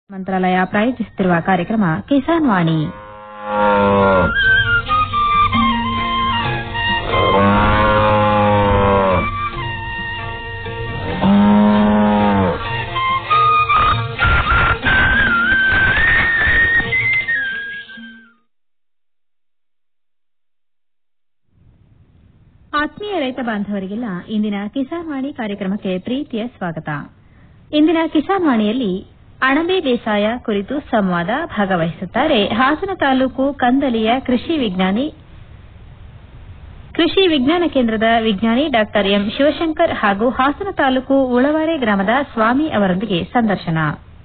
ಮಂತ್ರಾಲಯ ಪ್ರಾಯೋಜಿಸುತ್ತಿರುವ ಕಾರ್ಯಕ್ರಮ ಕಿಸಾನ್ ವಾಣಿ ಆತ್ಮೀಯ ರೈತ ಬಾಂಧವರಿಗೆಲ್ಲ ಇಂದಿನ ಕಿಸಾನ್ ವಾಣಿ ಕಾರ್ಯಕ್ರಮಕ್ಕೆ ಪ್ರೀತಿಯ ಸ್ವಾಗತ ಇಂದಿನ ಕಿಸಾನ್ ವಾಣಿಯಲ್ಲಿ ಅಣಬೆ ಬೇಸಾಯ ಕುರಿತು ಸಂವಾದ ಭಾಗವಹಿಸುತ್ತಾರೆ ಹಾಸನ ತಾಲೂಕು ಕಂದಲಿಯ ಕೃಷಿ ವಿಜ್ಞಾನಿ ಕೃಷಿ ವಿಜ್ಞಾನ ಕೇಂದ್ರದ ವಿಜ್ಞಾನಿ ಡಾ ಎಂ ಶಿವಶಂಕರ್ ಹಾಗೂ ಹಾಸನ ತಾಲೂಕು ಉಳವಾರೆ ಗ್ರಾಮದ ಸ್ವಾಮಿ ಅವರೊಂದಿಗೆ ಸಂದರ್ಶನ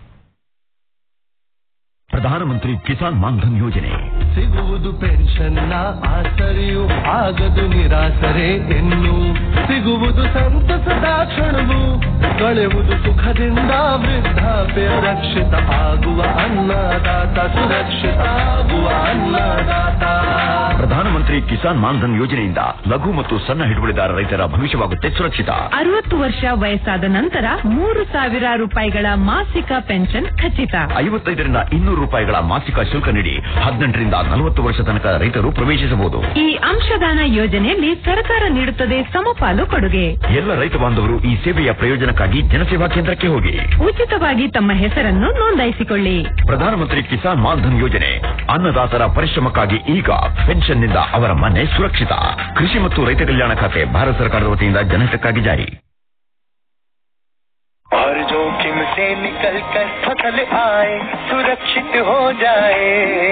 ಪ್ರಧಾನಮಂತ್ರಿ ಕಿಸಾನ್ ಮಾನ್ಧನ್ ಯೋಜನೆ ಸಿಗುವುದು ಪೆನ್ಷನ್ನ ಆಸರೆಯು ಆಗದು ನಿರಾಸರೆ ಇನ್ನು ಸಿಗುವುದು ಸಂತಸದ ಕ್ಷಣವು ಕಳೆಯುವುದು ಸುಖದಿಂದ ವೃದ್ಧಾಪ್ಯ ರಕ್ಷಿತ ಆಗುವ ಅನ್ನದಾತ ಸುರಕ್ಷಿತ ಆಗುವ ಅನ್ನದಾತ ಪ್ರಧಾನಮಂತ್ರಿ ಕಿಸಾನ್ ಮಾನ್ಧನ್ ಯೋಜನೆಯಿಂದ ಲಘು ಮತ್ತು ಸಣ್ಣ ಹಿಡುವಳಿದಾರ ರೈತರ ಭವಿಷ್ಯವಾಗುತ್ತೆ ಸುರಕ್ಷಿತ ಅರವತ್ತು ವರ್ಷ ವಯಸ್ಸಾದ ನಂತರ ಮೂರು ಸಾವಿರ ರೂಪಾಯಿಗಳ ಮಾಸಿಕ ಪೆನ್ಷನ್ ಖಚಿತ ಐವತ್ತೈದರಿಂದ ಇನ್ನೂರು ರೂಪಾಯಿಗಳ ಮಾಸಿಕ ಶುಲ್ಕ ನೀಡಿ ಹದಿನೆಂಟರಿಂದ ನಲವತ್ತು ವರ್ಷ ತನಕ ರೈತರು ಪ್ರವೇಶಿಸಬಹುದು ಈ ಅಂಶದಾನ ಯೋಜನೆಯಲ್ಲಿ ಸರ್ಕಾರ ನೀಡುತ್ತದೆ ಸಮಪಾಲು ಕೊಡುಗೆ ಎಲ್ಲ ರೈತ ಬಾಂಧವರು ಈ ಸೇವೆಯ ಪ್ರಯೋಜನಕ್ಕಾಗಿ ಜನಸೇವಾ ಕೇಂದ್ರಕ್ಕೆ ಹೋಗಿ ಉಚಿತವಾಗಿ ತಮ್ಮ ಹೆಸರನ್ನು ನೋಂದಾಯಿಸಿಕೊಳ್ಳಿ ಪ್ರಧಾನಮಂತ್ರಿ ಕಿಸಾನ್ ಮಾನ್ಧನ್ ಯೋಜನೆ ಅನ್ನದಾತರ ಪರಿಶ್ರಮಕ್ಕಾಗಿ ಈಗ ಪೆನ್ಷನ್ನಿಂದ ಅವರ ಮನೆ ಸುರಕ್ಷಿತ ಕೃಷಿ ಮತ್ತು ರೈತ ಕಲ್ಯಾಣ ಖಾತೆ ಭಾರತ ಸರ್ಕಾರದ ವತಿಯಿಂದ ಜನಹಿತಕ್ಕಾಗಿ ಜಾರಿ और जोखिम से निकल कर फसल आए सुरक्षित हो जाए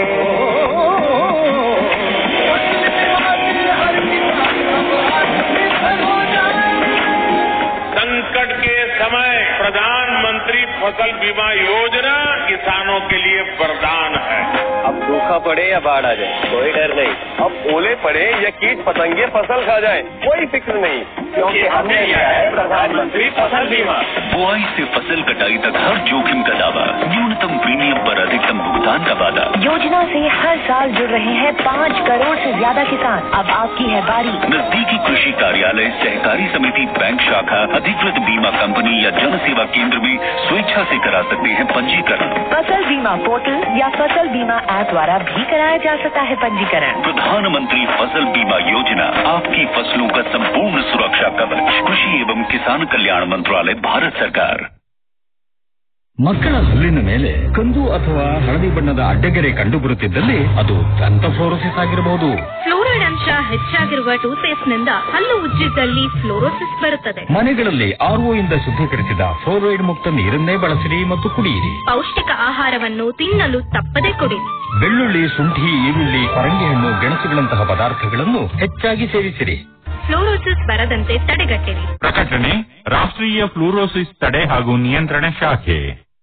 हर किसान अब आत्मनिर्भर हो जाए संकट के समय प्रधानमंत्री फसल बीमा योजना किसानों के लिए वरदान है अब सूखा पड़े या बाढ़ आ जाए कोई डर नहीं अब ओले पड़े या कीट पतंगे फसल खा जाए कोई फिक्र नहीं क्योंकि हमने लिया है प्रधानमंत्री फसल बीमा बुआई से फसल कटाई तक हर जोखिम का दावा न्यूनतम प्रीमियम पर अधिकतम भुगतान का वादा योजना से हर साल जुड़ रहे हैं पाँच करोड़ से ज्यादा किसान अब आपकी है बारी नजदीकी कृषि कार्यालय सहकारी समिति बैंक शाखा अधिकृत बीमा कंपनी या जन सेवा केंद्र में स्वेच्छा से करा सकते हैं पंजीकरण फसल बीमा पोर्टल या फसल बीमा ऐप द्वारा भी कराया जा सकता है पंजीकरण प्रधानमंत्री फसल बीमा योजना आपकी फसलों का संपूर्ण सुरक्षा कवच कृषि एवं किसान कल्याण मंत्रालय भारत सरकार ಮಕ್ಕಳ ಹಲ್ಲಿನ ಮೇಲೆ ಕಂದು ಅಥವಾ ಹಳದಿ ಬಣ್ಣದ ಅಡ್ಡಗೆರೆ ಕಂಡುಬರುತ್ತಿದ್ದಲ್ಲಿ ಅದು ದಂತಫ್ಲೋರೋಸಿಸ್ ಆಗಿರಬಹುದು ಫ್ಲೋರೈಡ್ ಅಂಶ ಹೆಚ್ಚಾಗಿರುವ ಟೂತ್ಪೇಸ್ಟ್ ನಿಂದ ಹಲ್ಲು ಉಜ್ಜಿದ್ದಲ್ಲಿ ಫ್ಲೋರೋಸಿಸ್ ಬರುತ್ತದೆ ಮನೆಗಳಲ್ಲಿ ಆರ್ಒ ಇಂದ ಶುದ್ಧೀಕರಿಸಿದ ಫ್ಲೋರೈಡ್ ಮುಕ್ತ ನೀರನ್ನೇ ಬಳಸಿರಿ ಮತ್ತು ಕುಡಿಯಿರಿ ಪೌಷ್ಟಿಕ ಆಹಾರವನ್ನು ತಿನ್ನಲು ತಪ್ಪದೆ ಕೊಡಿ ಬೆಳ್ಳುಳ್ಳಿ ಶುಂಠಿ ಈರುಳ್ಳಿ ಪರಂಗಿ ಹಣ್ಣು ಗೆಣಸುಗಳಂತಹ ಪದಾರ್ಥಗಳನ್ನು ಹೆಚ್ಚಾಗಿ ಸೇವಿಸಿರಿ ಫ್ಲೋರೋಸಿಸ್ ಬರದಂತೆ ತಡೆಗಟ್ಟಿರಿ ಪ್ರಕಟಣೆ ರಾಷ್ಟ್ರೀಯ ಫ್ಲೂರೋಸಿಸ್ ತಡೆ ಹಾಗೂ ನಿಯಂತ್ರಣ ಶಾಖೆ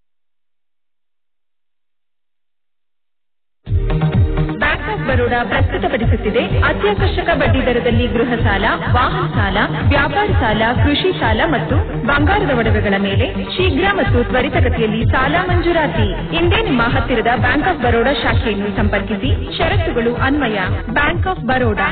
ಬ್ಯಾಂಕ್ ಆಫ್ ಬರೋಡಾ ಪ್ರಸ್ತುತಪಡಿಸುತ್ತಿದೆ ಅತ್ಯಾಕರ್ಷಕ ಬಡ್ಡಿ ದರದಲ್ಲಿ ಗೃಹ ಸಾಲ ವಾಹನ ಸಾಲ ವ್ಯಾಪಾರ ಸಾಲ ಕೃಷಿ ಸಾಲ ಮತ್ತು ಬಂಗಾರದ ಒಡವೆಗಳ ಮೇಲೆ ಶೀಘ್ರ ಮತ್ತು ತ್ವರಿತಗತಿಯಲ್ಲಿ ಸಾಲ ಮಂಜೂರಾತಿ ಇಂದೇ ನಿಮ್ಮ ಹತ್ತಿರದ ಬ್ಯಾಂಕ್ ಆಫ್ ಬರೋಡಾ ಶಾಖೆಯನ್ನು ಸಂಪರ್ಕಿಸಿ ಷರತ್ತುಗಳು ಅನ್ವಯ ಬ್ಯಾಂಕ್ ಆಫ್ ಬರೋಡಾ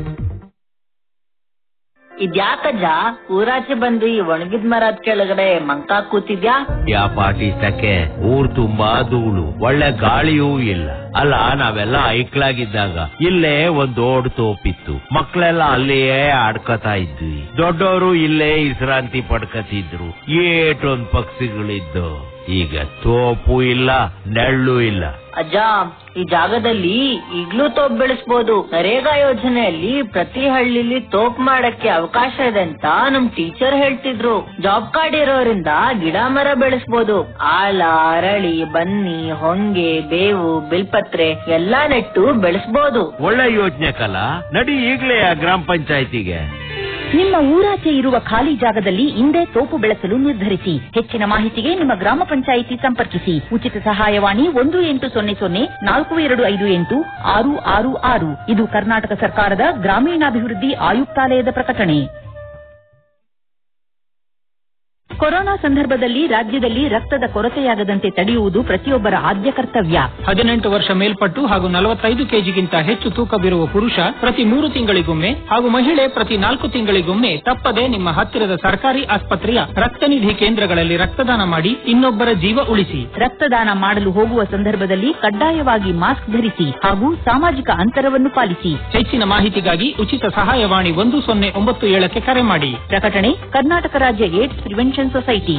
ಇದ್ಯಾಕಜ್ಜ ಊರಾಚೆ ಬಂದು ಈ ಒಣಗಿದ ಮರದ ಕೆಳಗಡೆ ಮಂಕ ಕೂತಿದ್ಯಾ ಯಾ ಪಾಟಿ ಸಕೆ ಊರ್ ತುಂಬಾ ಧೂಳು ಒಳ್ಳೆ ಗಾಳಿಯೂ ಇಲ್ಲ ಅಲ್ಲ ನಾವೆಲ್ಲ ಐಕ್ಲಾಗಿದ್ದಾಗ ಇಲ್ಲೇ ಒಂದ್ ದೊಡ್ಡ ತೋಪಿತ್ತು ಮಕ್ಳೆಲ್ಲ ಅಲ್ಲಿಯೇ ಆಡ್ಕತಾ ಇದ್ವಿ ದೊಡ್ಡವರು ಇಲ್ಲೇ ವಿಶ್ರಾಂತಿ ಪಡ್ಕತಿದ್ರು ಏಟೊಂದ್ ಪಕ್ಷಿಗಳಿದ್ದು ಈಗ ತೋಪು ಇಲ್ಲ ನೆಳ್ಳು ಇಲ್ಲ ಅಜ್ಜ ಈ ಜಾಗದಲ್ಲಿ ಈಗ್ಲೂ ತೋಪ್ ಬೆಳೆಸ್ಬೋದು ನರೇಗಾ ಯೋಜನೆಯಲ್ಲಿ ಪ್ರತಿ ಹಳ್ಳಿಲಿ ತೋಪ್ ಮಾಡಕ್ಕೆ ಅವಕಾಶ ಇದೆ ಅಂತ ನಮ್ ಟೀಚರ್ ಹೇಳ್ತಿದ್ರು ಜಾಬ್ ಕಾರ್ಡ್ ಇರೋರಿಂದ ಗಿಡ ಮರ ಬೆಳೆಸ್ಬೋದು ಆಲ ಅರಳಿ ಬನ್ನಿ ಹೊಂಗೆ ಬೇವು ಬಿಲ್ಪತ್ರೆ ಎಲ್ಲಾ ನೆಟ್ಟು ಬೆಳೆಸ್ಬೋದು ಒಳ್ಳೆ ಯೋಜನೆ ಕಲ ನಡಿ ಈಗ್ಲೇ ಆ ಗ್ರಾಮ ಪಂಚಾಯತಿಗೆ ನಿಮ್ಮ ಊರಾಚೆ ಇರುವ ಖಾಲಿ ಜಾಗದಲ್ಲಿ ಇಂದೇ ತೋಪು ಬೆಳೆಸಲು ನಿರ್ಧರಿಸಿ ಹೆಚ್ಚಿನ ಮಾಹಿತಿಗೆ ನಿಮ್ಮ ಗ್ರಾಮ ಪಂಚಾಯಿತಿ ಸಂಪರ್ಕಿಸಿ ಉಚಿತ ಸಹಾಯವಾಣಿ ಒಂದು ಎಂಟು ಸೊನ್ನೆ ಸೊನ್ನೆ ನಾಲ್ಕು ಎರಡು ಐದು ಎಂಟು ಆರು ಆರು ಆರು ಇದು ಕರ್ನಾಟಕ ಸರ್ಕಾರದ ಗ್ರಾಮೀಣಾಭಿವೃದ್ಧಿ ಆಯುಕ್ತಾಲಯದ ಪ್ರಕಟಣೆ ಕೊರೋನಾ ಸಂದರ್ಭದಲ್ಲಿ ರಾಜ್ಯದಲ್ಲಿ ರಕ್ತದ ಕೊರತೆಯಾಗದಂತೆ ತಡೆಯುವುದು ಪ್ರತಿಯೊಬ್ಬರ ಆದ್ಯ ಕರ್ತವ್ಯ ಹದಿನೆಂಟು ವರ್ಷ ಮೇಲ್ಪಟ್ಟು ಹಾಗೂ ನಲವತ್ತೈದು ಕೆಜಿಗಿಂತ ಹೆಚ್ಚು ತೂಕವಿರುವ ಪುರುಷ ಪ್ರತಿ ಮೂರು ತಿಂಗಳಿಗೊಮ್ಮೆ ಹಾಗೂ ಮಹಿಳೆ ಪ್ರತಿ ನಾಲ್ಕು ತಿಂಗಳಿಗೊಮ್ಮೆ ತಪ್ಪದೆ ನಿಮ್ಮ ಹತ್ತಿರದ ಸರ್ಕಾರಿ ಆಸ್ಪತ್ರೆಯ ರಕ್ತನಿಧಿ ಕೇಂದ್ರಗಳಲ್ಲಿ ರಕ್ತದಾನ ಮಾಡಿ ಇನ್ನೊಬ್ಬರ ಜೀವ ಉಳಿಸಿ ರಕ್ತದಾನ ಮಾಡಲು ಹೋಗುವ ಸಂದರ್ಭದಲ್ಲಿ ಕಡ್ಡಾಯವಾಗಿ ಮಾಸ್ಕ್ ಧರಿಸಿ ಹಾಗೂ ಸಾಮಾಜಿಕ ಅಂತರವನ್ನು ಪಾಲಿಸಿ ಹೆಚ್ಚಿನ ಮಾಹಿತಿಗಾಗಿ ಉಚಿತ ಸಹಾಯವಾಣಿ ಒಂದು ಸೊನ್ನೆ ಒಂಬತ್ತು ಏಳಕ್ಕೆ ಕರೆ ಮಾಡಿ ಪ್ರಕಟಣೆ ಕರ್ನಾಟಕ ರಾಜ್ಯ ಏಡ್ಸ್ ಪ್ರಿವೆನ್ಷನ್ ಸೊಸೈಟಿ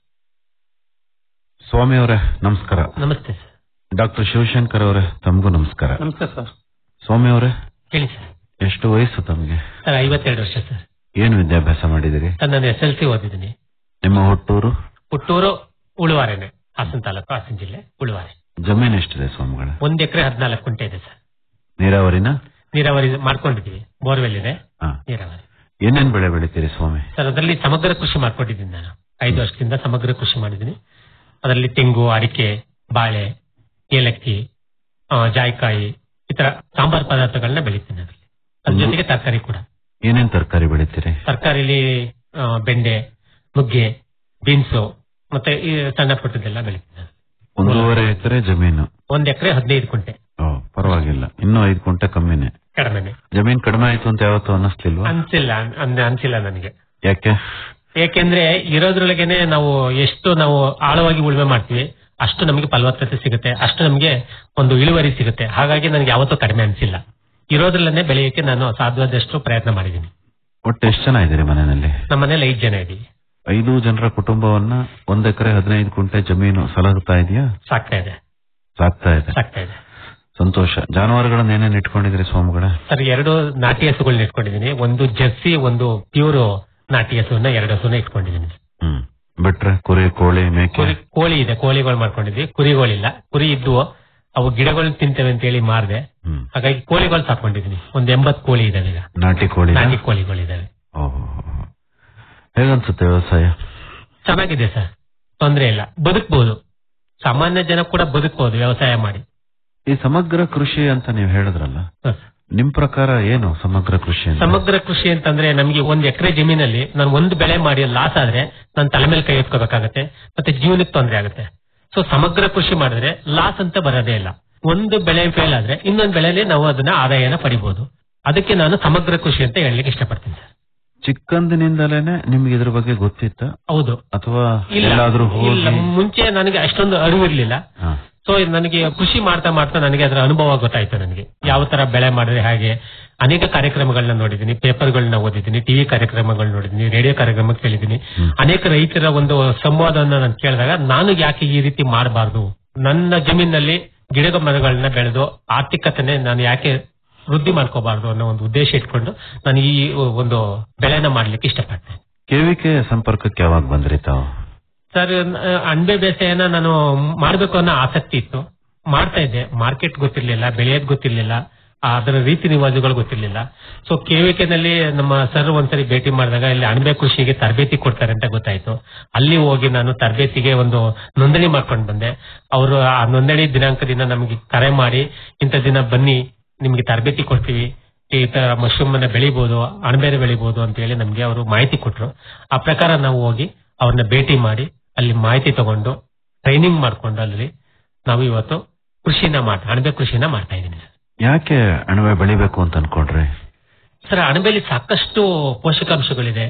ಸ್ವಾಮಿ ಅವರೇ ನಮಸ್ಕಾರ ನಮಸ್ತೆ ಸರ್ ಡಾಕ್ಟರ್ ಶಿವಶಂಕರ್ ಅವರೇ ತಮಗೂ ನಮಸ್ಕಾರ ನಮಸ್ತೆ ಸರ್ ಸ್ವಾಮಿ ಅವರೇ ಹೇಳಿ ಸರ್ ಎಷ್ಟು ವಯಸ್ಸು ತಮಗೆ ಸರ್ ಐವತ್ತೆರಡು ವರ್ಷ ಸರ್ ಏನು ವಿದ್ಯಾಭ್ಯಾಸ ಮಾಡಿದಿರಿ ಸರ್ ನಾನು ಎಸ್ ಎಲ್ ಸಿ ಓದಿದ್ದೀನಿ ನಿಮ್ಮ ಹುಟ್ಟೂರು ಹುಟ್ಟೂರು ಉಳುವಾರೆನೆ ಹಾಸನ ತಾಲೂಕು ಹಾಸನ ಜಿಲ್ಲೆ ಉಳುವಾರೆ ಜಮೀನ್ ಎಷ್ಟಿದೆ ಸ್ವಾಮಿಗಳ ಒಂದ್ ಎಕರೆ ಹದಿನಾಲ್ಕು ಕುಂಟೆ ಇದೆ ಸರ್ ನೀರಾವರಿನ ನೀರಾವರಿ ಮಾಡ್ಕೊಂಡಿದ್ದೀವಿ ಬೋರ್ವೆಲ್ ಇದೆ ಹಾ. ನೀರಾವರಿ ಏನೇನ್ ಬೆಳೆ ಬೆಳಿತೀರಿ ಸ್ವಾಮಿ ಸರ್ ಅದರಲ್ಲಿ ಸಮಗ್ರ ಕೃಷಿ ಮಾಡ್ಕೊಂಡಿದ್ದೀನಿ ನಾನು ಐದು ವರ್ಷದಿಂದ ಸಮಗ್ರ ಕೃಷಿ ಮಾಡಿದ್ದೀನಿ ಅದರಲ್ಲಿ ತೆಂಗು ಅಡಿಕೆ ಬಾಳೆ ಏಲಕ್ಕಿ ಆ, ಜಾಯಿಕಾಯಿ ಈ ತರ ಸಾಂಬಾರ್ ಪದಾರ್ಥಗಳನ್ನ ಬೆಳಿತೀನಿ ಅದರಲ್ಲಿ ಅದ್ರ ಜೊತೆಗೆ ತರಕಾರಿ ಕೂಡ ಏನೇನ್ ತರಕಾರಿ ಬೆಳಿತೀರಿ ತರಕಾರಿಲಿ ಬೆಂಡೆ ನುಗ್ಗೆ ಬೀನ್ಸು ಮತ್ತೆ ಈ ಸಣ್ಣ ಪುಟ್ಟದೆಲ್ಲ ಬೆಳಿತೀನಿ ನಾನು. ಒಂದೂವರೆ ಎಕರೆ ಜಮೀನು ಒಂದ್ ಎಕರೆ ಹದಿನೈದು ಕುಂಟೆ ಓ ಪರವಾಗಿಲ್ಲ ಇನ್ನೂ ಐದು ಕುಂಟೆ ಕಮ್ಮಿನೇ ಕಡಿಮೆನೆ ಜಮೀನ್ ಕಡಿಮೆ ಆಯ್ತು ಅಂತ ಯಾವತ್ತೂ ಅನ್ನಿಸ್ಲಿಲ್ವಾ ಅನ್ಸಿಲ್ಲ ಅನ್- ಅನ್ಸಿಲ್ಲ ನನಗೆ ಯಾಕೆ ಏಕೆಂದ್ರೆ ಇರೋದ್ರೊಳಗೇನೆ ನಾವು ಎಷ್ಟು ನಾವು ಆಳವಾಗಿ ಉಳುಮೆ ಮಾಡ್ತೀವಿ ಅಷ್ಟು ನಮಗೆ ಫಲವತ್ತತೆ ಸಿಗುತ್ತೆ ಅಷ್ಟು ನಮಗೆ ಒಂದು ಇಳುವರಿ ಸಿಗುತ್ತೆ ಹಾಗಾಗಿ ನನಗೆ ಯಾವತ್ತೂ ಕಡಿಮೆ ಅನ್ಸಿಲ್ಲ ಇರೋದ್ರಲ್ಲೇ ಬೆಳೆಯಕ್ಕೆ ನಾನು ಸಾಧ್ಯವಾದಷ್ಟು ಪ್ರಯತ್ನ ಮಾಡಿದ್ದೀನಿ ಒಟ್ಟು ಎಷ್ಟು ಜನ ಇದ್ದೀರಿ ಮನೆಯಲ್ಲಿ ನಮ್ಮ ಮನೇಲಿ ಐದು ಜನ ಇದೀವಿ ಐದು ಜನರ ಕುಟುಂಬವನ್ನ ಒಂದ್ ಎಕರೆ ಹದಿನೈದು ಕುಂಟೆ ಜಮೀನು ಸಲಹುತ್ತಾ ಇದೆಯಾ ಸಾಕ್ತಾ ಇದೆ ಸಾಕ್ತಾ ಇದೆ ಸಾಕ್ತಾ ಇದೆ ಸಂತೋಷ ಜಾನುವಾರುಗಳನ್ನ ಏನೇನ್ ಇಟ್ಕೊಂಡಿದ್ರಿ ಸ್ವಾಮಿಗಳ ಸರ್ ಎರಡು ನಾಟಿ ಹಸುಗಳನ್ನ ಇಟ್ಕೊಂಡಿದ್ದೀನಿ ಒಂದು ಜರ್ಸಿ ಒಂದು ಪ್ಯೂರ್ ನಾಟಿ ಹಸುವನ್ನ ಎರಡು ಹಸುವನ್ನ ಇಟ್ಕೊಂಡಿದ್ದೀನಿ ಹ್ಮ್ ಬಿಟ್ರೆ ಕುರಿ ಕೋಳಿ ಮೇಕೆ ಕುರಿ ಕೋಳಿ ಇದೆ ಕೋಳಿಗಳು ಮಾಡ್ಕೊಂಡಿದ್ವಿ ಕುರಿಗಳಿಲ್ಲ ಕುರಿ ಇದ್ವು ಅವು ಗಿಡಗಳನ್ನ ತಿಂತೇವೆ ಅಂತ ಹೇಳಿ ಮಾರ್ದೆ ಹ್ಮ್. ಹಾಗಾಗಿ ಕೋಳಿಗಳು ಸಾಕೊಂಡಿದ್ದೀನಿ ಒಂದ್ ಎಂಬತ್ ಕೋಳಿ ಇದಾವೆ ಈಗ ನಾಟಿ ಕೋಳಿ ನಾಟಿ ಕೋಳಿಗಳಿದಾವೆ ಹೇಗನ್ಸುತ್ತೆ ವ್ಯವಸಾಯ ಚೆನ್ನಾಗಿದೆ ಸರ್ ತೊಂದ್ರೆ ಇಲ್ಲ ಬದುಕಬಹುದು ಸಾಮಾನ್ಯ ಜನ ಕೂಡ ಬದುಕಬಹುದು ವ್ಯವಸಾಯ ಮಾಡಿ ಈ ಸಮಗ್ರ ಕೃಷಿ ಅಂತ ನೀವು ಹೇಳಿದ್ರಲ್ಲ ನಿಮ್ ಪ್ರಕಾರ ಏನು ಸಮಗ್ರ ಕೃಷಿ ಅಂತ ಸಮಗ್ರ ಕೃಷಿ ಅಂತಂದ್ರೆ ನಮಗೆ ಒಂದ್ ಎಕರೆ ಜಮೀನಲ್ಲಿ ನಾನು ಒಂದು ಬೆಳೆ ಮಾಡಿ ಲಾಸ್ ಆದ್ರೆ ನಾನು ತಲೆ ಮೇಲೆ ಕೈ ಎತ್ಕೋಬೇಕಾಗತ್ತೆ ಮತ್ತೆ ಜೀವನಕ್ಕೆ ತೊಂದರೆ ಆಗುತ್ತೆ ಸೊ ಸಮಗ್ರ ಕೃಷಿ ಮಾಡಿದ್ರೆ ಲಾಸ್ ಅಂತ ಬರೋದೇ ಇಲ್ಲ ಒಂದು ಬೆಳೆ ಫೇಲ್ ಆದ್ರೆ ಇನ್ನೊಂದು ಬೆಳೆಯಲ್ಲಿ ನಾವು ಅದನ್ನ ಆದಾಯನ ಪಡಿಬಹುದು ಅದಕ್ಕೆ ನಾನು ಸಮಗ್ರ ಕೃಷಿ ಅಂತ ಹೇಳಲಿಕ್ಕೆ ಇಷ್ಟಪಡ್ತೀನಿ ಸರ್ ಚಿಕ್ಕಂದಿನಿಂದಲೇನೆ ನಿಮ್ಗೆ ಇದ್ರ ಬಗ್ಗೆ ಗೊತ್ತಿತ್ತ ಹೌದು ಅಥವಾ ಇಲ್ಲ ಎಲ್ಲಾದ್ರೂ ಇಲ್ಲ ಹೋಗಿ ಮುಂಚೆ ನನಗೆ ಅಷ್ಟೊಂದು ಅರಿವಿರ್ಲಿಲ್ಲ ಹಾ. ಸೊ ನನಗೆ ಕೃಷಿ ಮಾಡ್ತಾ ಮಾಡ್ತಾ ನನಗೆ ಅದರ ಅನುಭವ ಗೊತ್ತಾಯ್ತು ನನಗೆ ಯಾವ ತರ ಬೆಳೆ ಮಾಡಿದ್ರೆ ಹಾಗೆ ಅನೇಕ ಕಾರ್ಯಕ್ರಮಗಳನ್ನ ನೋಡಿದ್ದೀನಿ ಪೇಪರ್ಗಳನ್ನ ಓದಿದ್ದೀನಿ ಟಿವಿ ಕಾರ್ಯಕ್ರಮಗಳನ್ನ ನೋಡಿದ್ದೀನಿ ರೇಡಿಯೋ ಕಾರ್ಯಕ್ರಮ ಕೇಳಿದ್ದೀನಿ ಅನೇಕ ರೈತರ ಒಂದು ಸಂವಾದವನ್ನ ನಾನು ಕೇಳಿದಾಗ ನಾನು ಯಾಕೆ ಈ ರೀತಿ ಮಾಡಬಾರ್ದು ನನ್ನ ಜಮೀನಲ್ಲಿ ಗಿಡ ಮರಗಳನ್ನ ಬೆಳೆದು ಆರ್ಥಿಕತೆನೆ ನಾನು ಯಾಕೆ ವೃದ್ಧಿ ಮಾಡ್ಕೋಬಾರ್ದು ಅನ್ನೋ ಒಂದು ಉದ್ದೇಶ ಇಟ್ಕೊಂಡು ನಾನು ಈ ಒಂದು ಬೆಳೆನ ಮಾಡ್ಲಿಕ್ಕೆ ಇಷ್ಟಪಡ್ತೇನೆ ಕೆವಿಕೆ ಸಂಪರ್ಕಕ್ಕೆ ಯಾವಾಗ ಬಂದ್ರಿ ತಾವು ಸರ್ ನ- ಅಣಬೆ ಬೇಸಾಯನ ನಾನು ಮಾಡ್ಬೇಕು ಅನ್ನೋ ಆಸಕ್ತಿ ಇತ್ತು ಮಾಡ್ತಾ ಇದ್ದೆ ಮಾರ್ಕೆಟ್ ಗೊತ್ತಿರ್ಲಿಲ್ಲ ಬೆಳೆಯೋದ್ ಗೊತ್ತಿರ್ಲಿಲ್ಲ ಆ, ಅದರ ರೀತಿ ರಿವಾಜುಗಳು ಗೊತ್ತಿರ್ಲಿಲ್ಲ ಸೊ ಕೆವಿಕೆ ನಲ್ಲಿ ನಮ್ಮ ಸರ್ ಒಂದ್ಸರಿ ಭೇಟಿ ಮಾಡಿದಾಗ ಇಲ್ಲಿ ಅಣಬೆ ಕೃಷಿಗೆ ತರಬೇತಿ ಕೊಡ್ತಾರೆ ಅಂತ ಗೊತ್ತಾಯ್ತು ಅಲ್ಲಿ ಹೋಗಿ ನಾನು ತರಬೇತಿಗೆ ಒಂದು ನೋಂದಣಿ ಮಾಡ್ಕೊಂಡು ಬಂದೆ ಅವರು ಆ ನೋಂದಣಿ ದಿನಾಂಕದಿಂದ ನಮಗೆ ಕರೆ ಮಾಡಿ ಇಂಥ ದಿನ ಬನ್ನಿ ನಿಮ್ಗೆ ತರಬೇತಿ ಕೊಡ್ತೀವಿ ಈ ತರ ಮಶ್ರೂಮ್ ಅನ್ನ ಬೆಳಿಬಹುದು ಅಣಬೆನ ಬೆಳಿಬಹುದು ಅಂತ ಹೇಳಿ ನಮ್ಗೆ ಅವರು ಮಾಹಿತಿ ಕೊಟ್ರು ಆ ಪ್ರಕಾರ ನಾವು ಹೋಗಿ ಅವ್ರನ್ನ ಭೇಟಿ ಮಾಡಿ ಅಲ್ಲಿ ಮಾಹಿತಿ ತಗೊಂಡು ಟ್ರೈನಿಂಗ್ ಮಾಡ್ಕೊಂಡು ಅಲ್ಲಿ ನಾವು ಇವತ್ತು ಕೃಷಿನ ಮಾಡ್ ಅಣಬೆ ಕೃಷಿನ ಮಾಡ್ತಾ ಇದ್ದೀನಿ ಯಾಕೆ ಅಣಬೆ ಬೆಳಿಬೇಕು ಅಂತ ಅನ್ಕೊಂಡ್ರಿ ಸರ್ ಅಣಬೆಲಿ ಸಾಕಷ್ಟು ಪೋಷಕಾಂಶಗಳಿದೆ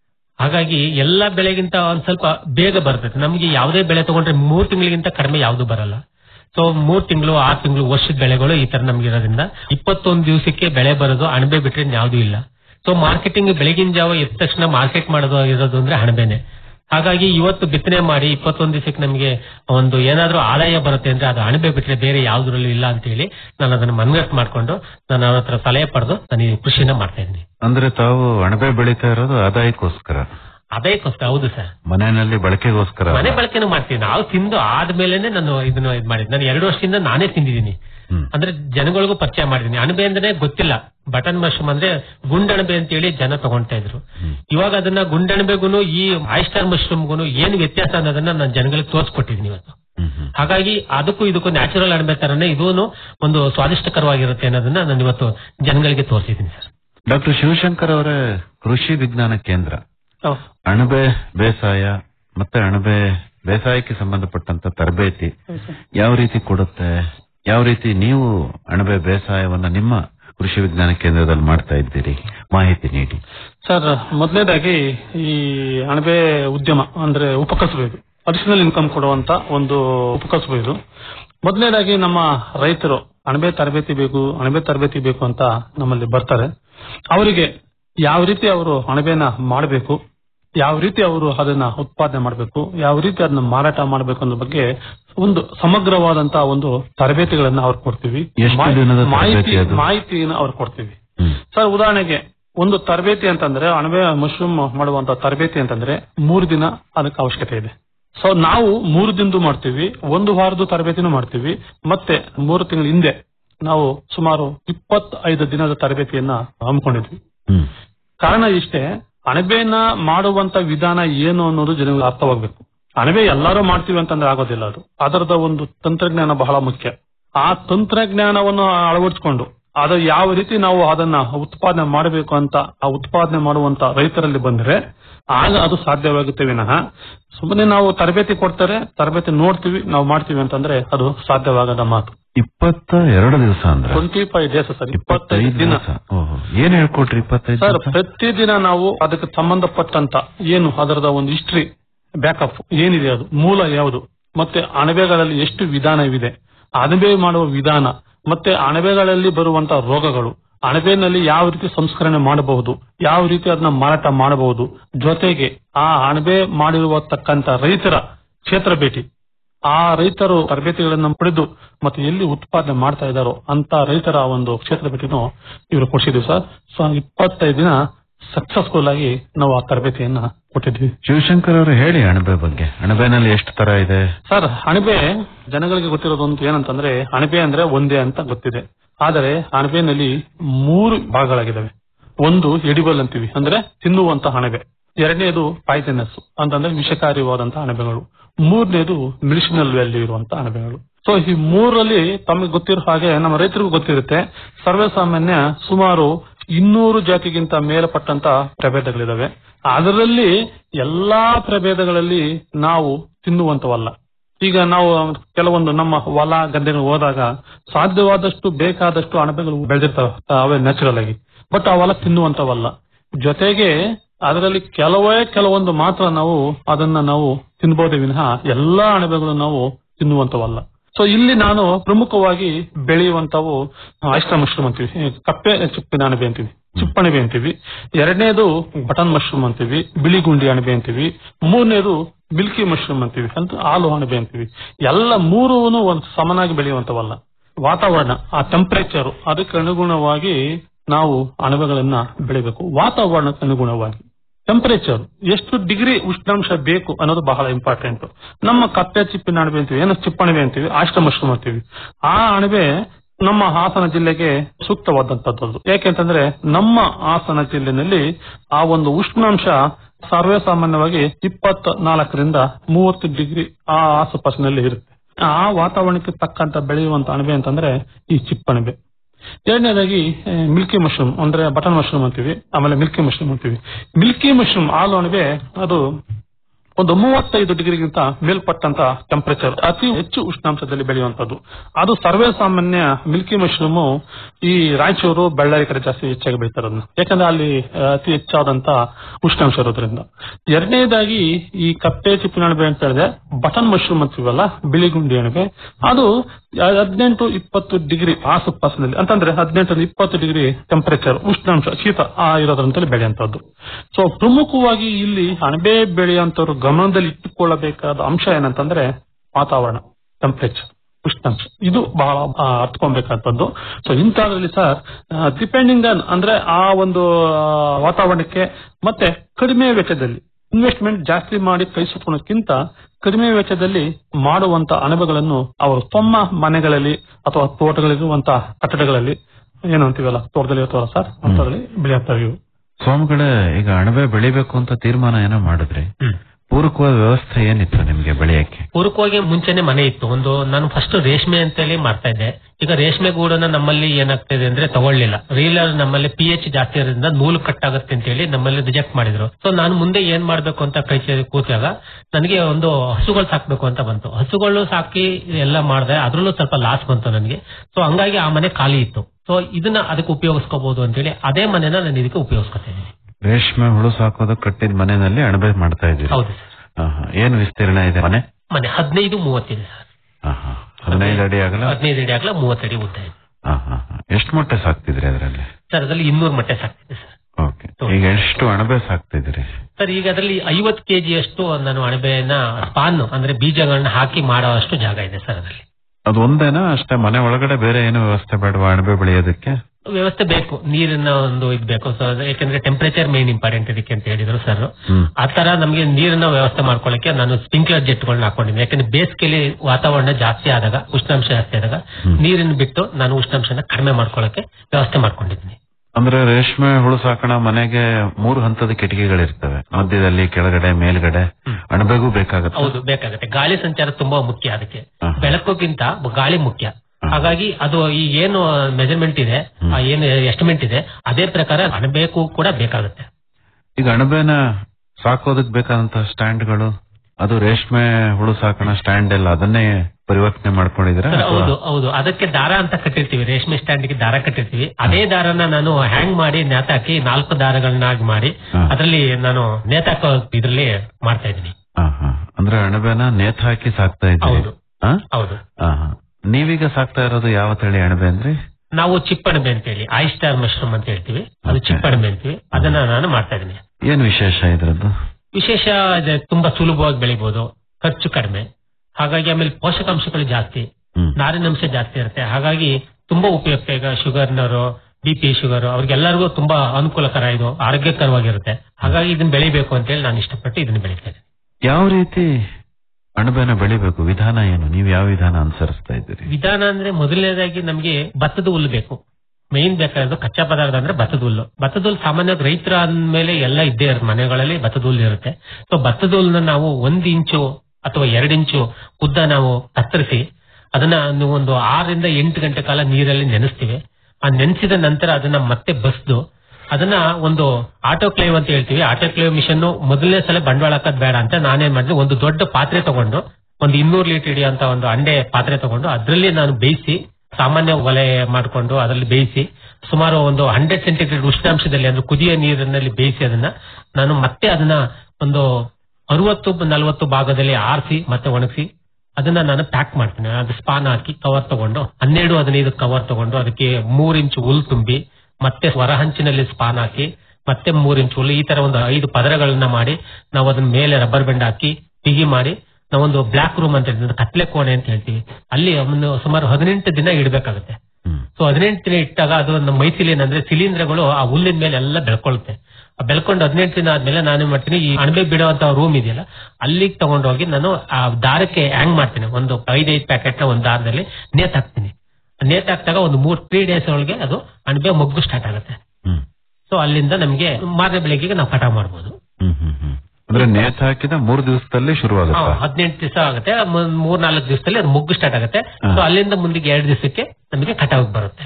ಹಾಗಾಗಿ ಎಲ್ಲಾ ಬೆಳೆಗಿಂತ ಒಂದ್ ಸ್ವಲ್ಪ ಬೇಗ ಬರ್ತದೆ ನಮಗೆ ಯಾವುದೇ ಬೆಳೆ ತಗೊಂಡ್ರೆ ಮೂರ್ ತಿಂಗಳಿಗಿಂತ ಕಡಿಮೆ ಯಾವ್ದು ಬರಲ್ಲ ಸೊ ಮೂರ್ ತಿಂಗಳು ಆರು ತಿಂಗಳು ವರ್ಷದ ಬೆಳೆಗಳು ಈ ತರ ನಮ್ಗೆ ಇರೋದ್ರಿಂದ ಇಪ್ಪತ್ತೊಂದು ದಿವಸಕ್ಕೆ ಬೆಳೆ ಬರೋದು ಅಣಬೆ ಬಿಟ್ರೆ ಯಾವ್ದು ಇಲ್ಲ ಸೊ ಮಾರ್ಕೆಟಿಂಗ್ ಬೆಳಗಿನ ಜಾವ ಎದ್ದ ತಕ್ಷಣ ಮಾರ್ಕೆಟ್ ಮಾಡೋದು ಇರೋದು ಅಂದ್ರೆ ಅಣಬೆನೆ ಹಾಗಾಗಿ ಇವತ್ತು ಬಿತ್ತನೆ ಮಾಡಿ ಇಪ್ಪತ್ತೊಂದು ದಿವಸಕ್ಕೆ ನಮಗೆ ಒಂದು ಏನಾದ್ರೂ ಆದಾಯ ಬರುತ್ತೆ ಅಂದ್ರೆ ಅದು ಅಣಬೆ ಬಿಟ್ರೆ ಬೇರೆ ಯಾವ್ದ್ರಲ್ಲೂ ಇಲ್ಲ ಅಂತ ಹೇಳಿ ನಾನು ಅದನ್ನ ಮನಗಟ್ಟು ಮಾಡ್ಕೊಂಡು ನಾನು ಅವ್ರ ಹತ್ರ ಸಲಹೆ ಪಡೆದು ನಾನು ಈ ಕೃಷಿನ ಮಾಡ್ತಾ ಇದ್ದೀನಿ ಅಂದ್ರೆ ತಾವು ಅಣಬೆ ಬೆಳೀತಾ ಇರೋದು ಆದಾಯಕ್ಕೋಸ್ಕರ ಅದಕ್ಕೋಸ್ಕರ ಹೌದು ಸರ್ ಮನೆಯಲ್ಲಿ ಬಳಕೆಗೋಸ್ಕರ ಅಲ್ಲ. ಮನೆ ಬಳಕೆನೂ ಮಾಡ್ತೀನಿ ನಾವು ತಿಂದು ಆದ್ಮೇಲೆನೆ ನಾನು ಇದನ್ನ ಇದು ಮಾಡಿದ್ ನಾನು ಎರಡು ವರ್ಷದಿಂದ ನಾನೇ ತಿಂದಿದ್ದೀನಿ ಅಂದ್ರೆ ಜನಗಳಿಗೂ ಪರಿಚಯ ಮಾಡಿದೀನಿ ಅಣಬೆ ಅಂದ್ರೆ ಗೊತ್ತಿಲ್ಲ ಬಟನ್ ಮಶ್ರೂಮ್ ಅಂದ್ರೆ ಗುಂಡಣಬೆ ಅಂತ ಹೇಳಿ ಜನ ತಗೊಂತಾ ಇದ್ರು ಇವಾಗ ಅದನ್ನ ಗುಂಡಣಬೆಗೂ ಈ ಆಯಿಸ್ಟರ್ ಮಶ್ರೂಮ್ಗೂ ಏನು ವ್ಯತ್ಯಾಸ ಅನ್ನೋದನ್ನ ನಾನು ಜನಗಳಿಗೆ ತೋರಿಸ್ಕೊಟ್ಟಿದ್ದೀನಿ ಇವತ್ತು ಹಾಗಾಗಿ ಅದಕ್ಕೂ ಇದಕ್ಕೂ ನ್ಯಾಚುರಲ್ ಅಣಬೆ ತರನೇ ಇದೂ ಒಂದು ಸ್ವಾದಿಷ್ಟಕರವಾಗಿರುತ್ತೆ ಅನ್ನೋದನ್ನ ನಾನು ಇವತ್ತು ಜನಗಳಿಗೆ ತೋರಿಸಿದ್ದೀನಿ ಸರ್ ಡಾಕ್ಟರ್ ಶಿವಶಂಕರ್ ಅವರೇ ಕೃಷಿ ವಿಜ್ಞಾನ ಕೇಂದ್ರ ಅಣಬೆ ಬೇಸಾಯ ಮತ್ತೆ ಅಣಬೆ ಬೇಸಾಯಕ್ಕೆ ಸಂಬಂಧಪಟ್ಟಂತ ತರಬೇತಿ ಯಾವ ರೀತಿ ಕೊಡುತ್ತೆ ಯಾವ ರೀತಿ ನೀವು ಅಣಬೆ ಬೇಸಾಯವನ್ನ ನಿಮ್ಮ ಕೃಷಿ ವಿಜ್ಞಾನ ಕೇಂದ್ರದಲ್ಲಿ ಮಾಡ್ತಾ ಇದ್ದೀರಿ ಮಾಹಿತಿ ನೀಡಿ ಸರ್ ಮೊದಲನೇದಾಗಿ ಈ ಅಣಬೆ ಉದ್ಯಮ ಅಂದ್ರೆ ಉಪಕಸಬು ಇದು ಅಡಿಷನಲ್ ಇನ್ಕಮ್ ಕೊಡುವಂತ ಒಂದು ಉಪಕಸಬು ಇದು ಮೊದಲನೇದಾಗಿ ನಮ್ಮ ರೈತರು ಅಣಬೆ ತರಬೇತಿ ಬೇಕು ಅಣಬೆ ತರಬೇತಿ ಬೇಕು ಅಂತ ನಮ್ಮಲ್ಲಿ ಬರ್ತಾರೆ ಅವರಿಗೆ ಯಾವ ರೀತಿ ಅವರು ಅಣಬೆನ ಮಾಡಬೇಕು ಯಾವ ರೀತಿ ಅವರು ಅದನ್ನ ಉತ್ಪಾದನೆ ಮಾಡಬೇಕು ಯಾವ ರೀತಿ ಅದನ್ನ ಮಾರಾಟ ಮಾಡಬೇಕು ಅನ್ನೋ ಬಗ್ಗೆ ಒಂದು ಸಮಗ್ರವಾದಂತಹ ಒಂದು ತರಬೇತಿಗಳನ್ನ ಅವ್ರು ಕೊಡ್ತೀವಿ ಎಷ್ಟು ಮಾಹಿ- ದಿನದ ತರಬೇತಿ ಮಾಹಿತಿ ಅದು? ಮಾಹಿತಿಯನ್ನು ಅವ್ರು ಕೊಡ್ತೀವಿ ಸರ್ ಉದಾಹರಣೆಗೆ ಒಂದು ತರಬೇತಿ ಅಂತಂದ್ರೆ ಅಣಬೆ ಮಶ್ರೂಮ್ ಮಾಡುವಂತ ತರಬೇತಿ ಅಂತಂದ್ರೆ ಮೂರು ದಿನ ಅದಕ್ಕೆ ಅವಶ್ಯಕತೆ ಇದೆ ಸೊ ನಾವು ಮೂರು ದಿನದ್ದು ಮಾಡ್ತೀವಿ ಒಂದು ವಾರದ ತರಬೇತಿನೂ ಮಾಡ್ತೀವಿ ಮತ್ತೆ ಮೂರು ತಿಂಗಳ ಹಿಂದೆ ನಾವು ಸುಮಾರು ಇಪ್ಪತ್ತೈದು ದಿನದ ತರಬೇತಿಯನ್ನ ಹಮ್ಮಿಕೊಂಡಿದ್ವಿ ಕಾರಣ ಇಷ್ಟೇ ಅಣಬೆನ ಮಾಡುವಂತ ವಿಧಾನ ಏನು ಅನ್ನೋದು ಜನಗಳಿಗೆ ಅರ್ಥವಾಗಬೇಕು ಅಣಬೆ ಎಲ್ಲರೂ ಮಾಡ್ತೀವಿ ಅಂತಂದ್ರೆ ಆಗೋದಿಲ್ಲ ಅದು ಅದರದ ಒಂದು ತಂತ್ರಜ್ಞಾನ ಬಹಳ ಮುಖ್ಯ ಆ ತಂತ್ರಜ್ಞಾನವನ್ನು ಅಳವಡಿಸಿಕೊಂಡು ಅದು ಯಾವ ರೀತಿ ನಾವು ಅದನ್ನ ಉತ್ಪಾದನೆ ಮಾಡಬೇಕು ಅಂತ ಆ ಉತ್ಪಾದನೆ ಮಾಡುವಂತ ರೈತರಲ್ಲಿ ಬಂದ್ರೆ ಆಗ ಅದು ಸಾಧ್ಯವಾಗುತ್ತೆ ವಿನಃ ಸುಮ್ಮನೆ ನಾವು ತರಬೇತಿ ಕೊಡ್ತಾರೆ ತರಬೇತಿ ನೋಡ್ತೀವಿ ನಾವು ಮಾಡ್ತೀವಿ ಅಂತಂದ್ರೆ ಅದು ಸಾಧ್ಯವಾಗದ ಮಾತು ಇಪ್ಪತ್ತ ಎರಡು ದಿವಸ ಅಂದ್ರೆ ಟ್ವೆಂಟಿ ಫೈವ್ ಡೇಸ್ ಸರ್ ಇಪ್ಪತ್ತೈದು ಇಪ್ಪತ್ತೈದು ದಿನ ದಿವಸ ಓಹೋ ಏನ್ ಹೇಳ್ಕೊಟ್ರಿ ಇಪ್ಪತ್ತೈದು ಸರ್ ದಿವಸ ಪ್ರತಿದಿನ ನಾವು ಅದಕ್ಕೆ ಸಂಬಂಧಪಟ್ಟಂತ ಏನು ಅದರದ ಒಂದು ಹಿಸ್ಟ್ರಿ ಬ್ಯಾಕಪ್ ಏನಿದೆ ಅದು ಮೂಲ ಯಾವುದು ಮತ್ತೆ ಅಣಬೆಗಳಲ್ಲಿ ಎಷ್ಟು ವಿಧಾನವಿದೆ ಅಣಬೆ ಮಾಡುವ ವಿಧಾನ ಮತ್ತೆ ಅಣಬೆಗಳಲ್ಲಿ ಬರುವಂತಹ ರೋಗಗಳು ಅಣಬೆನಲ್ಲಿ ಯಾವ ರೀತಿ ಸಂಸ್ಕರಣೆ ಮಾಡಬಹುದು ಯಾವ ರೀತಿ ಅದನ್ನ ಮಾರಾಟ ಮಾಡಬಹುದು ಜೊತೆಗೆ ಆ ಅಣಬೆ ಮಾಡಿರುವತಕ್ಕಂತ ರೈತರ ಕ್ಷೇತ್ರ ಭೇಟಿ ಆ ರೈತರು ತರಬೇತಿಗಳನ್ನು ಪಡೆದು ಮತ್ತೆ ಎಲ್ಲಿ ಉತ್ಪಾದನೆ ಮಾಡ್ತಾ ಇದ್ದಾರೋ ಅಂತ ರೈತರ ಒಂದು ಕ್ಷೇತ್ರ ಭೇಟಿನೂ ಇವರು ಕೊಡಿಸಿದ್ವಿ ಸರ್ ಸೊ ಇಪ್ಪತ್ತೈದು ದಿನ ಸಕ್ಸಸ್ಫುಲ್ ಆಗಿ ನಾವು ಆ ತರಬೇತಿಯನ್ನ ಕೊಟ್ಟಿದ್ವಿ ಶಿವಶಂಕರ್ ಅವರು ಹೇಳಿ ಅಣಬೆ ಬಗ್ಗೆ ಅಣಬೆನಲ್ಲಿ ಎಷ್ಟು ತರ ಇದೆ ಸರ್ ಅಣಬೆ ಜನಗಳಿಗೆ ಗೊತ್ತಿರೋದು ಒಂದು ಏನಂತಂದ್ರೆ ಅಣಬೆ ಅಂದ್ರೆ ಒಂದೇ ಅಂತ ಗೊತ್ತಿದೆ ಆದರೆ ಅಣಬೆನಲ್ಲಿ ಮೂರು ಭಾಗಗಳಾಗಿದ್ದಾವೆ ಒಂದು ಎಡಿಬಲ್ ಅಂತೀವಿ ಅಂದ್ರೆ ತಿನ್ನುವಂತ ಅಣಬೆ ಎರಡನೇದು ಪಾಯ್ಸನಸ್ ಅಂತಂದ್ರೆ ವಿಷಕಾರಿಯಾದಂತಹ ಅಣಬೆಗಳು ಮೂರನೇದು ಮೆಡಿಸಿನಲ್ ವ್ಯಾಲ್ಯೂ ಇರುವಂತ ಅಣಬೆಗಳು ಸೊ ಈ ಮೂರಲ್ಲಿ ತಮಗೆ ಗೊತ್ತಿರೋ ಹಾಗೆ ನಮ್ಮ ರೈತರಿಗೂ ಗೊತ್ತಿರುತ್ತೆ ಸರ್ವೇ ಸಾಮಾನ್ಯ ಸುಮಾರು ಇನ್ನೂರು ಜಾತಿಗಿಂತ ಮೇಲ್ಪಟ್ಟಂತ ಪ್ರಭೇದಗಳಿದಾವೆ ಅದರಲ್ಲಿ ಎಲ್ಲಾ ಪ್ರಭೇದಗಳಲ್ಲಿ ನಾವು ತಿನ್ನುವಂತವಲ್ಲ ಈಗ ನಾವು ಕೆಲವೊಂದು ನಮ್ಮ ಹೊಲ ಗದ್ದೆಗೆ ಹೋದಾಗ ಸಾಧ್ಯವಾದಷ್ಟು ಬೇಕಾದಷ್ಟು ಅಣಬೆಗಳು ಬೆಳೆದಿರ್ತಾವೆ ಅವೇ ನ್ಯಾಚುರಲ್ ಆಗಿ ಬಟ್ ಅವೆಲ್ಲ ತಿನ್ನುವಂತವಲ್ಲ ಜೊತೆಗೆ ಅದರಲ್ಲಿ ಕೆಲವೇ ಕೆಲವೊಂದು ಮಾತ್ರ ನಾವು ಅದನ್ನ ನಾವು ತಿನ್ಬೋದೇ ವಿನಃ ಎಲ್ಲಾ ಅಣಬೆಗಳು ನಾವು ತಿನ್ನುವಂತವಲ್ಲ ಸೊ ಇಲ್ಲಿ ನಾನು ಪ್ರಮುಖವಾಗಿ ಬೆಳೆಯುವಂತವು ಆಯಿಸ್ಟರ್ ಮಶ್ರೂಮ್ ಅಂತೀವಿ ಈ ಕಪ್ಪೆ ಚಿಪ್ಪಿನ ಅಣಬೆ ಅಂತೀವಿ ಚಿಪ್ಪಣಬೆ ಅಂತೀವಿ ಎರಡನೇದು ಬಟನ್ ಮಶ್ರೂಮ್ ಅಂತೀವಿ ಬಿಳಿ ಗುಂಡಿ ಅಣಬೆ ಅಂತೀವಿ ಮೂರನೇದು ಮಿಲ್ಕಿ ಮಶ್ರೂಮ್ ಅಂತೀವಿ ಅಂತ ಹಾಲು ಅಣಬೆ ಅಂತೀವಿ ಎಲ್ಲ ಮೂರೂ ಒಂದು ಸಮನಾಗಿ ಬೆಳೆಯುವಂತವಲ್ಲ ವಾತಾವರಣ ಆ ಟೆಂಪರೇಚರ್ ಅದಕ್ಕೆ ಅನುಗುಣವಾಗಿ ನಾವು ಅಣಬೆಗಳನ್ನ ಬೆಳಿಬೇಕು ವಾತಾವರಣಕ್ಕೆ ಅನುಗುಣವಾಗಿ ಟೆಂಪರೇಚರ್ ಎಷ್ಟು ಡಿಗ್ರಿ ಉಷ್ಣಾಂಶ ಬೇಕು ಅನ್ನೋದು ಬಹಳ ಇಂಪಾರ್ಟೆಂಟ್ ನಮ್ಮ ಕಪ್ಪೆ ಚಿಪ್ಪಿನ ಅಣಬೆ ಅಂತೀವಿ ಏನೋ ಚಿಪ್ಪಣಬೆ ಅಂತೀವಿ ಆಷ್ಟ ಮಶ್ರೂಮ್ ಅಂತೀವಿ ಆ ಅಣಬೆ ನಮ್ಮ ಹಾಸನ ಜಿಲ್ಲೆಗೆ ಸೂಕ್ತವಾದಂತದ್ದು ಯಾಕೆಂತಂದ್ರೆ ನಮ್ಮ ಹಾಸನ ಜಿಲ್ಲೆನಲ್ಲಿ ಆ ಒಂದು ಉಷ್ಣಾಂಶ ಸರ್ವೇ ಸಾಮಾನ್ಯವಾಗಿ ಇಪ್ಪತ್ತ ನಾಲ್ಕರಿಂದ ಮೂವತ್ತು ಡಿಗ್ರಿ ಆ ಆಸುಪಾಸಿನಲ್ಲಿ ಇರುತ್ತೆ ಆ ವಾತಾವರಣಕ್ಕೆ ತಕ್ಕಂತ ಬೆಳೆಯುವಂತ ಅಣಬೆ ಅಂತಂದ್ರೆ ಈ ಚಿಪ್ಪಣಬೆ ಎರಡನೇದಾಗಿ ಮಿಲ್ಕಿ ಮಶ್ರೂಮ್ ಅಂದ್ರೆ ಬಟನ್ ಮಶ್ರೂಮ್ ಅಂತೀವಿ ಆಮೇಲೆ ಮಿಲ್ಕಿ ಮಶ್ರೂಮ್ ಅಂತೀವಿ ಮಿಲ್ಕಿ ಮಶ್ರೂಮ್ ಹಾಲು ಅಣಬೆ ಅದು ಒಂದು ಮೂವತ್ತೈದು ಡಿಗ್ರಿಗಿಂತ ಮೇಲ್ಪಟ್ಟಂತ ಟೆಂಪರೇಚರ್ ಅತಿ ಹೆಚ್ಚು ಉಷ್ಣಾಂಶದಲ್ಲಿ ಬೆಳೆಯುವಂತದ್ದು ಅದು ಸರ್ವೇ ಸಾಮಾನ್ಯ ಮಿಲ್ಕಿ ಮಶ್ರೂಮ್ ಈ ರಾಯಚೂರು ಬಳ್ಳಾರಿ ಕಡೆ ಜಾಸ್ತಿ ಹೆಚ್ಚಾಗಿ ಬೆಳೀತಾರೆ ಅದನ್ನ ಯಾಕಂದ್ರೆ ಅಲ್ಲಿ ಆ, ಅತಿ ಹೆಚ್ಚಾದಂತ ಉಷ್ಣಾಂಶ ಇರೋದ್ರಿಂದ ಎರಡನೇದಾಗಿ ಈ ಕಪ್ಪೆ ಚಿಪ್ಪಿನ ಅಣಬೆ ಅಂತ ಹೇಳಿದ್ರೆ ಬಟನ್ ಮಶ್ರೂಮ್ ಅಂತೀವಲ್ಲ ಬಿಳಿ ಗುಂಡಿ ಅಣಬೆ ಅದು ಹದಿನೆಂಟು ಇಪ್ಪತ್ತು ಡಿಗ್ರಿ ಆಸುಪಾಸಿನಲ್ಲಿ ಅಂತಂದ್ರೆ ಹದಿನೆಂಟರಿಂದ ಇಪ್ಪತ್ತು ಡಿಗ್ರಿ ಟೆಂಪರೇಚರ್ ಉಷ್ಣಾಂಶ ಶೀತ ಆ ಇರೋದ್ರಂತಲ್ಲಿ ಬೆಳೆಯುವಂತದ್ದು ಸೊ ಪ್ರಮುಖವಾಗಿ ಇಲ್ಲಿ ಅಣಬೆ ಬೆಳೆಯುವಂತವ್ರು ಗಮನದಲ್ಲಿ ಇಟ್ಟುಕೊಳ್ಳಬೇಕಾದ ಅಂಶ ಏನಂತಂದ್ರೆ ವಾತಾವರಣ ಟೆಂಪರೇಚರ್ ಉಷ್ಣಾಂಶ ಇದು ಬಹಳ ಆ, ಅರ್ಥಕೊಬೇಕಾದದ್ದು ಸೊ ಇಂಥದ್ರಲ್ಲಿ ಸರ್ ಡಿಪೆಂಡಿಂಗ್ ಆನ್ ಅಂದ್ರೆ ಆ ಒಂದು ಆ, ವಾತಾವರಣಕ್ಕೆ ಮತ್ತೆ ಕಡಿಮೆ ವೆಚ್ಚದಲ್ಲಿ ಇನ್ವೆಸ್ಟ್ಮೆಂಟ್ ಜಾಸ್ತಿ ಮಾಡಿ ಕೈ ಸುತ್ತೋಣಕ್ಕಿಂತ ಕಡಿಮೆ ವೆಚ್ಚದಲ್ಲಿ ಮಾಡುವಂತ ಅಣಬೆಗಳನ್ನು ಅವರು ತಮ್ಮ ಮನೆಗಳಲ್ಲಿ ಅಥವಾ ತೋಟಗಳಿರುವಂತ ಕಟ್ಟಡಗಳಲ್ಲಿ ಏನು ಅಂತೀವಲ್ಲ ತೋಟದಲ್ಲಿ ಇರ್ತಾವಲ್ಲ ಸರ್ ಅಂತದ್ರಲ್ಲಿ ಬೆಳೆಯುತ್ತವೆ ಇವು ಸ್ವಾಮಿಗಳೇ ಈಗ ಅಣಬೆ ಬೆಳಿಬೇಕು ಅಂತ ತೀರ್ಮಾನ ಏನೋ ಮಾಡಿದ್ರಿ ಪೂರಕವಾದ ವ್ಯವಸ್ಥೆ ಏನಿತ್ತು ನಿಮ್ಗೆ ಬೆಳೆಯಕ್ಕೆ ಪೂರಕವಾಗಿ ಮುಂಚೆನೆ ಮನೆ ಇತ್ತು ಒಂದು ನಾನು ಫಸ್ಟ್ ರೇಷ್ಮೆ ಅಂತೇಳಿ ಮಾಡ್ತಾ ಇದ್ದೆ ಈಗ ರೇಷ್ಮೆ ಗೂಡನ್ನ ನಮ್ಮಲ್ಲಿ ಏನಾಗ್ತಿದೆ ಅಂದ್ರೆ ತಗೊಳ್ಳಿಲ್ಲ ರೀಲರ್ ನಮ್ಮಲ್ಲಿ ಪಿ ಎಚ್ ಜಾಸ್ತಿ ಇರೋದ್ರಿಂದ ನೂಲು ಕಟ್ಟಾಗುತ್ತೆ ಅಂತ ಹೇಳಿ ನಮ್ಮಲ್ಲಿ ರಿಜೆಕ್ಟ್ ಮಾಡಿದ್ರು ಸೊ ನಾನು ಮುಂದೆ ಏನ್ ಮಾಡ್ಬೇಕು ಅಂತ ಕೈ ಸೇರಿ ಕೂತಾಗ ನನಗೆ ಒಂದು ಹಸುಗಳು ಸಾಕ್ಬೇಕು ಅಂತ ಬಂತು ಹಸುಗಳು ಸಾಕಿ ಎಲ್ಲ ಮಾಡಿದೆ ಅದ್ರಲ್ಲೂ ಸ್ವಲ್ಪ ಲಾಸ್ ಬಂತು ನನಗೆ ಸೊ ಹಂಗಾಗಿ ಆ ಮನೆ ಖಾಲಿ ಇತ್ತು ಸೊ ಇದನ್ನ ಅದಕ್ಕೆ ಉಪಯೋಗಿಸ್ಕೋಬಹುದು ಅಂತೇಳಿ ಅದೇ ಮನೆನ ನಾನು ಇದಕ್ಕೆ ಉಪಯೋಗಿಸ್ಕೊತಾ ಇದ್ದೀನಿ ರೇಷ್ಮೆ ಹುಳು ಸಾಕೋದು ಕಟ್ಟಿದ ಮನೆಯಲ್ಲಿ ಅಣಬೆ ಮಾಡ್ತಾ ಇದ್ದೀರಿ ಹೌದು ಆಹಾ. ಏನು ವಿಸ್ತೀರ್ಣ ಇದೆ ಮನೆ ಮನೆ ಹದಿನೈದು ಮೂವತ್ತಿದೆ ಸರ್ ಆಹಾ. ಹದಿನೈದು ಅಡಿ ಆಗಲ್ಲ ಹದಿನೈದು ಅಡಿ ಆಗಲ ಮೂವತ್ತಡಿ ಉದ್ದ ಇದೆ ಎಷ್ಟು ಮೊಟ್ಟೆ ಸಾಕ್ತಿದ್ರಿ ಅದರಲ್ಲಿ ಸರ್ ಅದರಲ್ಲಿ ಇನ್ನೂರು ಮೊಟ್ಟೆ ಸಾಕ್ತಿದೆ ಸರ್ ಓಕೆ ಈಗ ಎಷ್ಟು ಅಣಬೆ ಸಾಕ್ತಿದ್ರಿ ಸರ್ ಈಗ ಅದರಲ್ಲಿ ಐವತ್ತು ಕೆಜಿ ಅಷ್ಟು ನಾನು ಅಣಬೆಯನ್ನ ಸ್ಪಾನ್ ಅಂದ್ರೆ ಬೀಜಗಳನ್ನ ಹಾಕಿ ಮಾಡೋ ಅಷ್ಟು ಜಾಗ ಇದೆ ಸರ್ ಅದರಲ್ಲಿ ಅದು ಒಂದೇನಾ ಅಷ್ಟೇ ಮನೆ ಒಳಗಡೆ ಬೇರೆ ಏನು ವ್ಯವಸ್ಥೆ ಬೇಡವಾ ಅಣಬೆ ಬೆಳೆಯೋದಕ್ಕೆ ವ್ಯವಸ್ಥೆ ಬೇಕು ನೀರಿನ ಒಂದು ಇದು ಬೇಕು ಸೊ ಅದು ಯಾಕಂದ್ರೆ ಟೆಂಪರೇಚರ್ ಮೇನ್ ಇಂಪಾರ್ಟೆಂಟ್ ಇದಕ್ಕೆ ಅಂತ ಹೇಳಿದ್ರು ಸರ್ ಹ್ಮ್. ಆ ತರ ನಮಗೆ ನೀರಿನ ವ್ಯವಸ್ಥೆ ಮಾಡ್ಕೊಳ್ಳಕ್ಕೆ ನಾನು ಸ್ಪ್ರಿಂಕ್ಲರ್ ಜೆಟ್ಗಳನ್ನ ಹಾಕೊಂಡಿದ್ದೀನಿ ಯಾಕಂದ್ರೆ ಬೇಸಿಗೆಯಲ್ಲಿ ವಾತಾವರಣ ಜಾಸ್ತಿ ಆದಾಗ ಉಷ್ಣಾಂಶ ಜಾಸ್ತಿ ಆದಾಗ ನೀರನ್ನು ಬಿಟ್ಟು ನಾನು ಉಷ್ಣಾಂಶನ ಕಡಿಮೆ ಮಾಡ್ಕೊಳ್ಳಕ್ಕೆ ವ್ಯವಸ್ಥೆ ಮಾಡ್ಕೊಂಡಿದ್ದೀನಿ ಅಂದ್ರೆ ರೇಷ್ಮೆ ಹುಳು ಸಾಕಣ ಮನೆಗೆ ಮೂರು ಹಂತದ ಕಿಟಕಿಗಳಿರ್ತವೆ ಮಧ್ಯದಲ್ಲಿ ಕೆಳಗಡೆ ಮೇಲ್ಗಡೆ ಅಣಬೆಗೂ ಬೇಕಾಗುತ್ತೆ ಹೌದು ಬೇಕಾಗುತ್ತೆ ಗಾಳಿ ಸಂಚಾರ ತುಂಬಾ ಮುಖ್ಯ ಅದಕ್ಕೆ ಬೆಳಕುಗಿಂತ ಗಾಳಿ ಮುಖ್ಯ ಹಾಗಾಗಿ ಅದು ಈ ಏನು ಮೆಜರ್ಮೆಂಟ್ ಇದೆ ಆ ಏನು ಎಸ್ಟಿಮೇಟ್ ಇದೆ ಅದೇ ಪ್ರಕಾರ ಅಣಬೇಕು ಕೂಡ ಬೇಕಾಗುತ್ತೆ ಈಗ ಅಣಬೆನ ಸಾಕೋದಕ್ ಬೇಕಾದಂತ ಸ್ಟ್ಯಾಂಡ್ಗಳು ಅದು ರೇಷ್ಮೆ ಹುಳು ಸಾಕಣ ಸ್ಟ್ಯಾಂಡ್ ಎಲ್ಲ ಅದನ್ನೇ ಪರಿವರ್ತನೆ ಮಾಡ್ಕೊಂಡಿದ್ರ ಸರ್, ಹೌದು ಹೌದು ಅದಕ್ಕೆ ದಾರ ಅಂತ ಕಟ್ಟಿರ್ತೀವಿ ರೇಷ್ಮೆ ಸ್ಟ್ಯಾಂಡ್ಗೆ ದಾರ ಕಟ್ಟಿರ್ತೀವಿ ಅದೇ ದಾರನ ನಾನು ಹ್ಯಾಂಗ್ ಮಾಡಿ ನೇತಾಕಿ ನಾಲ್ಕು ದಾರಗಳನ್ನಾಗಿ ಮಾಡಿ ಅದರಲ್ಲಿ ನಾನು ನೇತಾಕೋ ಇದ್ರಲ್ಲಿ ಮಾಡ್ತಾ ಇದ್ದೀನಿ ಅಂದ್ರೆ ಅಣಬೆನ ನೇತ್ ಹಾಕಿ ಸಾಕ್ತಾ ಇದ್ದೀವಿ ಹೌದು. ಆ? ಹೌದು ಆ, ಹಾ. ನೀವೀಗ ಸಾಕ್ತಾ ಇರೋದು ಯಾವ ತಳಿ ಅಣಬೆ ಅಂದ್ರೆ ನಾವು ಚಿಪ್ಪಣಬೆ ಅಂತ ಹೇಳಿ ಆಯಿಸ್ಟಾರ್ ಮಶ್ರೂಮ್ ಅಂತ ಹೇಳ್ತೀವಿ ಅದು ಚಿಪ್ಪಣಬೆ ಅಂತೀವಿ ಅದನ್ನ ನಾನು ಮಾಡ್ತಾ ಇದ್ದೀನಿ ಏನ್ ವಿಶೇಷ ಇದ್ರದ್ದು ವಿಶೇಷ ಇದೆ ತುಂಬಾ ಸುಲಭವಾಗಿ ಬೆಳಿಬಹುದು ಖರ್ಚು ಕಡಿಮೆ ಹಾಗಾಗಿ ಆಮೇಲೆ ಪೋಷಕಾಂಶಗಳು ಜಾಸ್ತಿ ನಾರಿನಂಶ ಜಾಸ್ತಿ ಇರುತ್ತೆ ಹಾಗಾಗಿ ತುಂಬಾ ಉಪಯುಕ್ತ ಈಗ ಶುಗರ್ನವರು ಬಿ ಪಿ ಶುಗರ್ ಅವ್ರಿಗೆಲ್ಲರಿಗೂ ತುಂಬಾ ಅನುಕೂಲಕರ ಇದು ಆರೋಗ್ಯಕರವಾಗಿರುತ್ತೆ ಹಾಗಾಗಿ ಇದನ್ನ ಬೆಳಿಬೇಕು ಅಂತ ಹೇಳಿ ನಾನು ಇಷ್ಟಪಟ್ಟು ಇದನ್ನ ಬೆಳಿತಾ ಇದ್ದೀನಿ ಯಾವ ರೀತಿ ಅಣಬೆನ ಬೆಳಿಬೇಕು ವಿಧಾನ ಏನು ನೀವು ಯಾವ ವಿಧಾನ ಅನುಸರಿಸ್ತಾ ಇದ್ದೀರಿ ವಿಧಾನ ಅಂದ್ರೆ ಮೊದಲನೇದಾಗಿ ನಮಗೆ ಭತ್ತದ ಹುಲ್ಲು ಬೇಕು ಮೈನ್ ಬೇಕಾಗಿರೋದು ಕಚ್ಚಾ ಪದಾರ್ಥ ಅಂದ್ರೆ ಭತ್ತದ ಹುಲ್ಲು ಭತ್ತದ ಹುಲ್ಲು ಸಾಮಾನ್ಯವಾಗಿ ರೈತರ ಅಂದ್ಮೇಲೆ ಎಲ್ಲ ಇದ್ದೇ ಇರುತ್ತೆ ಮನೆಗಳಲ್ಲಿ ಭತ್ತದ ಹುಲ್ಲು ಇರುತ್ತೆ ಸೊ ಭತ್ತದ ಹುಲ್ಲನ್ನ ನಾವು ಒಂದ್ ಇಂಚು ಅಥವಾ ಎರಡು ಇಂಚು ಉದ್ದ ನಾವು ಕತ್ತರಿಸಿ ಅದನ್ನ ನೀವು ಒಂದು ಆರರಿಂದ ಎಂಟು ಗಂಟೆ ಕಾಲ ನೀರಲ್ಲಿ ನೆನೆಸ್ತೀವಿ ಆ ನೆನೆಸಿದ ನಂತರ ಅದನ್ನ ಮತ್ತೆ ಬಸ್ದು ಅದನ್ನ ಒಂದು ಆಟೋಕ್ಲೇವ್ ಅಂತ ಹೇಳ್ತೀವಿ ಆಟೋಕ್ಲೇವ್ ಮಿಷನ್ ಮೊದಲನೇ ಸಲ ಬಂಡವಾಳ ಹಾಕೋದ್ ಬೇಡ ಅಂತ ನಾನೇನ್ ಮಾಡಿದೆ ಒಂದು ದೊಡ್ಡ ಪಾತ್ರೆ ತಗೊಂಡು ಒಂದು ಇನ್ನೂರು ಲೀಟರ್ ಹಿಡಿಯುವಂತ ಒಂದು ಅಂಡೆ ಪಾತ್ರೆ ತಗೊಂಡು ಅದರಲ್ಲಿ ನಾನು ಬೇಯಿಸಿ ಸಾಮಾನ್ಯ ಒಲೆ ಮಾಡ್ಕೊಂಡು ಅದರಲ್ಲಿ ಬೇಯಿಸಿ ಸುಮಾರು ಒಂದು ಹಂಡ್ರೆಡ್ ಸೆಂಟಿಗ್ರೇಡ್ ಉಷ್ಣಾಂಶದಲ್ಲಿ ಅಂದ್ರೆ ಕುದಿಯ ನೀರಿನಲ್ಲಿ ಬೇಯಿಸಿ ಅದನ್ನ ನಾನು ಮತ್ತೆ ಅದನ್ನ ಒಂದು ಅರವತ್ತು ನಲವತ್ತು ಭಾಗದಲ್ಲಿ ಆರಿಸಿ ಮತ್ತೆ ಒಣಗಿಸಿ ಅದನ್ನ ನಾನು ಪ್ಯಾಕ್ ಮಾಡ್ತೀನಿ ಅದು ಸ್ಪಾನ್ ಹಾಕಿ ಕವರ್ ತಗೊಂಡು ಹನ್ನೆರಡು ಹದಿನೈದು ಕವರ್ ತಗೊಂಡು ಅದಕ್ಕೆ ಮೂರ್ ಇಂಚು ಹುಲ್ ತುಂಬಿ ಮತ್ತೆ ಹೊರಹಂಚಿನಲ್ಲಿ ಸ್ಪಾನ್ ಹಾಕಿ ಮತ್ತೆ ಮೂರ್ ಇಂಚು ಹುಲ್ಲು ಈ ತರ ಒಂದು ಐದು ಪದರಗಳನ್ನ ಮಾಡಿ ನಾವು ಅದನ್ನ ಮೇಲೆ ರಬ್ಬರ್ ಬೆಂಡ್ ಹಾಕಿ ಬಿಗಿ ಮಾಡಿ ನಾವೊಂದು ಬ್ಲಾಕ್ ರೂಮ್ ಅಂತ ಹೇಳ್ತೀವಿ ಕತ್ಲೆ ಕೋಣೆ ಅಂತ ಹೇಳ್ತೀವಿ ಅಲ್ಲಿ ಒಂದು ಸುಮಾರು ಹದಿನೆಂಟು ದಿನ ಇಡಬೇಕಾಗುತ್ತೆ ಸೊ ಹದಿನೆಂಟು ದಿನ ಇಟ್ಟಾಗ ಅದು ನಮ್ಮ ಮೈಸಿಲಿ ಏನಂದ್ರೆ ಶಿಲೀಂಧ್ರಗಳು ಆ ಹುಲ್ಲಿನ ಮೇಲೆ ಎಲ್ಲ ಬೆಳ್ಕೊಳುತ್ತೆ ಆ ಬೆಳ್ಕೊಂಡು ಹದಿನೆಂಟು ದಿನ ಆದ್ಮೇಲೆ ನಾನು ಏನ್ ಮಾಡ್ತೀನಿ ಈ ಅಣಬೆ ಬಿಡುವಂತ ರೂಮ್ ಇದೆಯಲ್ಲ ಅಲ್ಲಿಗೆ ತಗೊಂಡೋಗಿ ನಾನು ಆ ದಾರಕ್ಕೆ ಹ್ಯಾಂಗ್ ಮಾಡ್ತೀನಿ ಒಂದು ಐದೈದು ಪ್ಯಾಕೆಟ್ ನ ಒಂದು ದಾರದಲ್ಲಿ ನೇತ್ ಹಾಕ್ತೀನಿ ನೇತ್ ಹಾಕ್ದಾಗ ಒಂದು ಮೂರ್ ತ್ರೀ ಡೇಸ್ ಒಳಗೆ ಅದು ಅಣಬೆ ಮೊಗ್ಗು ಸ್ಟಾರ್ಟ್ ಆಗುತ್ತೆ ಸೊ ಅಲ್ಲಿಂದ ನಮಗೆ ಮಾರನೇ ಬೆಳಿಗ್ಗೆ ನಾವು ಕಟಾವ್ ಮಾಡಬಹುದು ಅಂದ್ರೆ ನೇತ್ ಹಾಕಿದ ಮೂರು ದಿವಸದಲ್ಲಿ ಶುರುವಾಗುತ್ತೆ ಹದಿನೆಂಟು ದಿವಸ ಆಗುತ್ತೆ ಮು- ಮೂರ್ ನಾಲ್ಕು ದಿವಸದಲ್ಲಿ ಅದು ಮುಗ್ಗು ಸ್ಟಾರ್ಟ್ ಆಗುತ್ತೆ ಸೊ ಅಲ್ಲಿಂದ ಮುಂದಿಗೆ ಎರಡು ದಿವಸಕ್ಕೆ ನಮಗೆ ಕಟಾವ್ ಬರುತ್ತೆ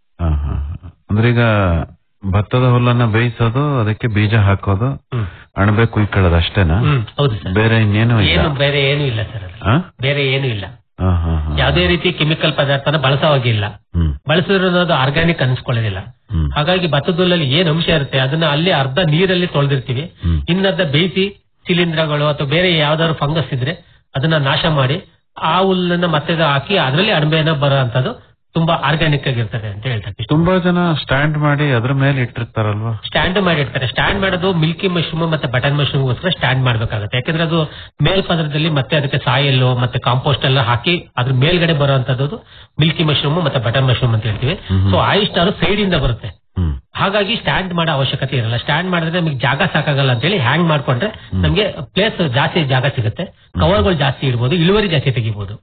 ಅಂದ್ರೆ ಈಗ ಭತ್ತದ ಹುಲ್ಲನ್ನ ಬೇಯಿಸೋದು ಅದಕ್ಕೆ ಬೀಜ ಹಾಕೋದು ಅಣಬೆ ಕುಯ್ಕೊಳ್ಳೋದು ಅಷ್ಟೇನಾ ಹ್ಮ್ ಹೌದು ಸರ್ ಬೇರೆ ಇನ್ನೇನು ಇಲ್ಲ ಏನು ಬೇರೆ ಏನು ಇಲ್ಲ ಸರ್ ಅದು. ಆ? ಬೇರೆ ಏನು ಇಲ್ಲ ಆ, ಹಾ, ಹಾ. ಯಾವುದೇ ರೀತಿ ಕೆಮಿಕಲ್ ಪದಾರ್ಥನ ಬಳಸೋವಾಗಿಲ್ಲ ಬಳಸಿರೋದು ಆರ್ಗ್ಯಾನಿಕ್ ಅನ್ಸ್ಕೊಳ್ಳೋದಿಲ್ಲ ಹಾಗಾಗಿ ಭತ್ತದ ಹುಲ್ಲಲ್ಲಿ ಏನ್ ಅಂಶ ಇರುತ್ತೆ ಅದನ್ನ ಅಲ್ಲಿ ಅರ್ಧ ನೀರಲ್ಲಿ ತೊಳೆದಿರ್ತೀವಿ ಇನ್ನರ್ಧ ಬೇಯಿಸಿ ಶಿಲೀಂಧ್ರಗಳು ಅಥವಾ ಬೇರೆ ಯಾವ್ದಾದ್ರು ಫಂಗಸ್ ಇದ್ರೆ ಅದನ್ನ ನಾಶ ಮಾಡಿ ಆ ಹುಲ್ಲನ್ನ ಮತ್ತೆ ಹಾಕಿ ಅದರಲ್ಲಿ ಅಣಬೆನ ಬರೋ ಅಂತದ್ದು ತುಂಬಾ ಆರ್ಗ್ಯಾನಿಕ್ ಆಗಿರ್ತದೆ ಅಂತ ಹೇಳ್ತಾರೆ ತುಂಬಾ ಜನ ಸ್ಟ್ಯಾಂಡ್ ಮಾಡಿ ಅದ್ರ ಮೇಲೆ ಇಟ್ಟಿರ್ತಾರಲ್ವಾ ಸ್ಟ್ಯಾಂಡ್ ಮಾಡಿರ್ತಾರೆ ಸ್ಟ್ಯಾಂಡ್ ಮಾಡೋದು ಮಿಲ್ಕಿ ಮಶ್ರೂಮ್ ಮತ್ತೆ ಬಟನ್ ಮಶ್ರೂಮ್ಗೋಸ್ಕರ ಸ್ಟ್ಯಾಂಡ್ ಮಾಡ್ಬೇಕಾಗುತ್ತೆ ಯಾಕಂದ್ರೆ ಅದು ಮೇಲ್ಪದರದಲ್ಲಿ ಮತ್ತೆ ಅದಕ್ಕೆ ಸಾಯಲ್ ಮತ್ತೆ ಕಾಂಪೋಸ್ಟ್ ಎಲ್ಲ ಹಾಕಿ ಅದ್ರ ಮೇಲ್ಗಡೆ ಬರುವಂತದ್ದು ಮಿಲ್ಕಿ ಮಶ್ರೂಮ್ ಮತ್ತೆ ಬಟನ್ ಮಶ್ರೂಮ್ ಅಂತ ಹೇಳ್ತೀವಿ ಸೊ ಆಯಿಸ್ಟಾರು ಸೈಡ್ ಇಂದ ಬರುತ್ತೆ ಹಾಗಾಗಿ ಸ್ಟ್ಯಾಂಡ್ ಮಾಡೋ ಅವಶ್ಯಕತೆ ಇರಲ್ಲ ಸ್ಟ್ಯಾಂಡ್ ಮಾಡಿದ್ರೆ ನಮಗೆ ಜಾಗ ಸಾಕಾಗಲ್ಲ ಅಂತ ಹೇಳಿ ಹ್ಯಾಂಗ್ ಮಾಡ್ಕೊಂಡ್ರೆ ನಮಗೆ ಪ್ಲೇಸ್ ಜಾಸ್ತಿ ಜಾಗ ಸಿಗುತ್ತೆ ಕವರ್ಗಳು ಜಾಸ್ತಿ ಇಡ್ಬೋದು ಇಳುವರಿ ಜಾಸ್ತಿ ತೆಗಿಬಹುದು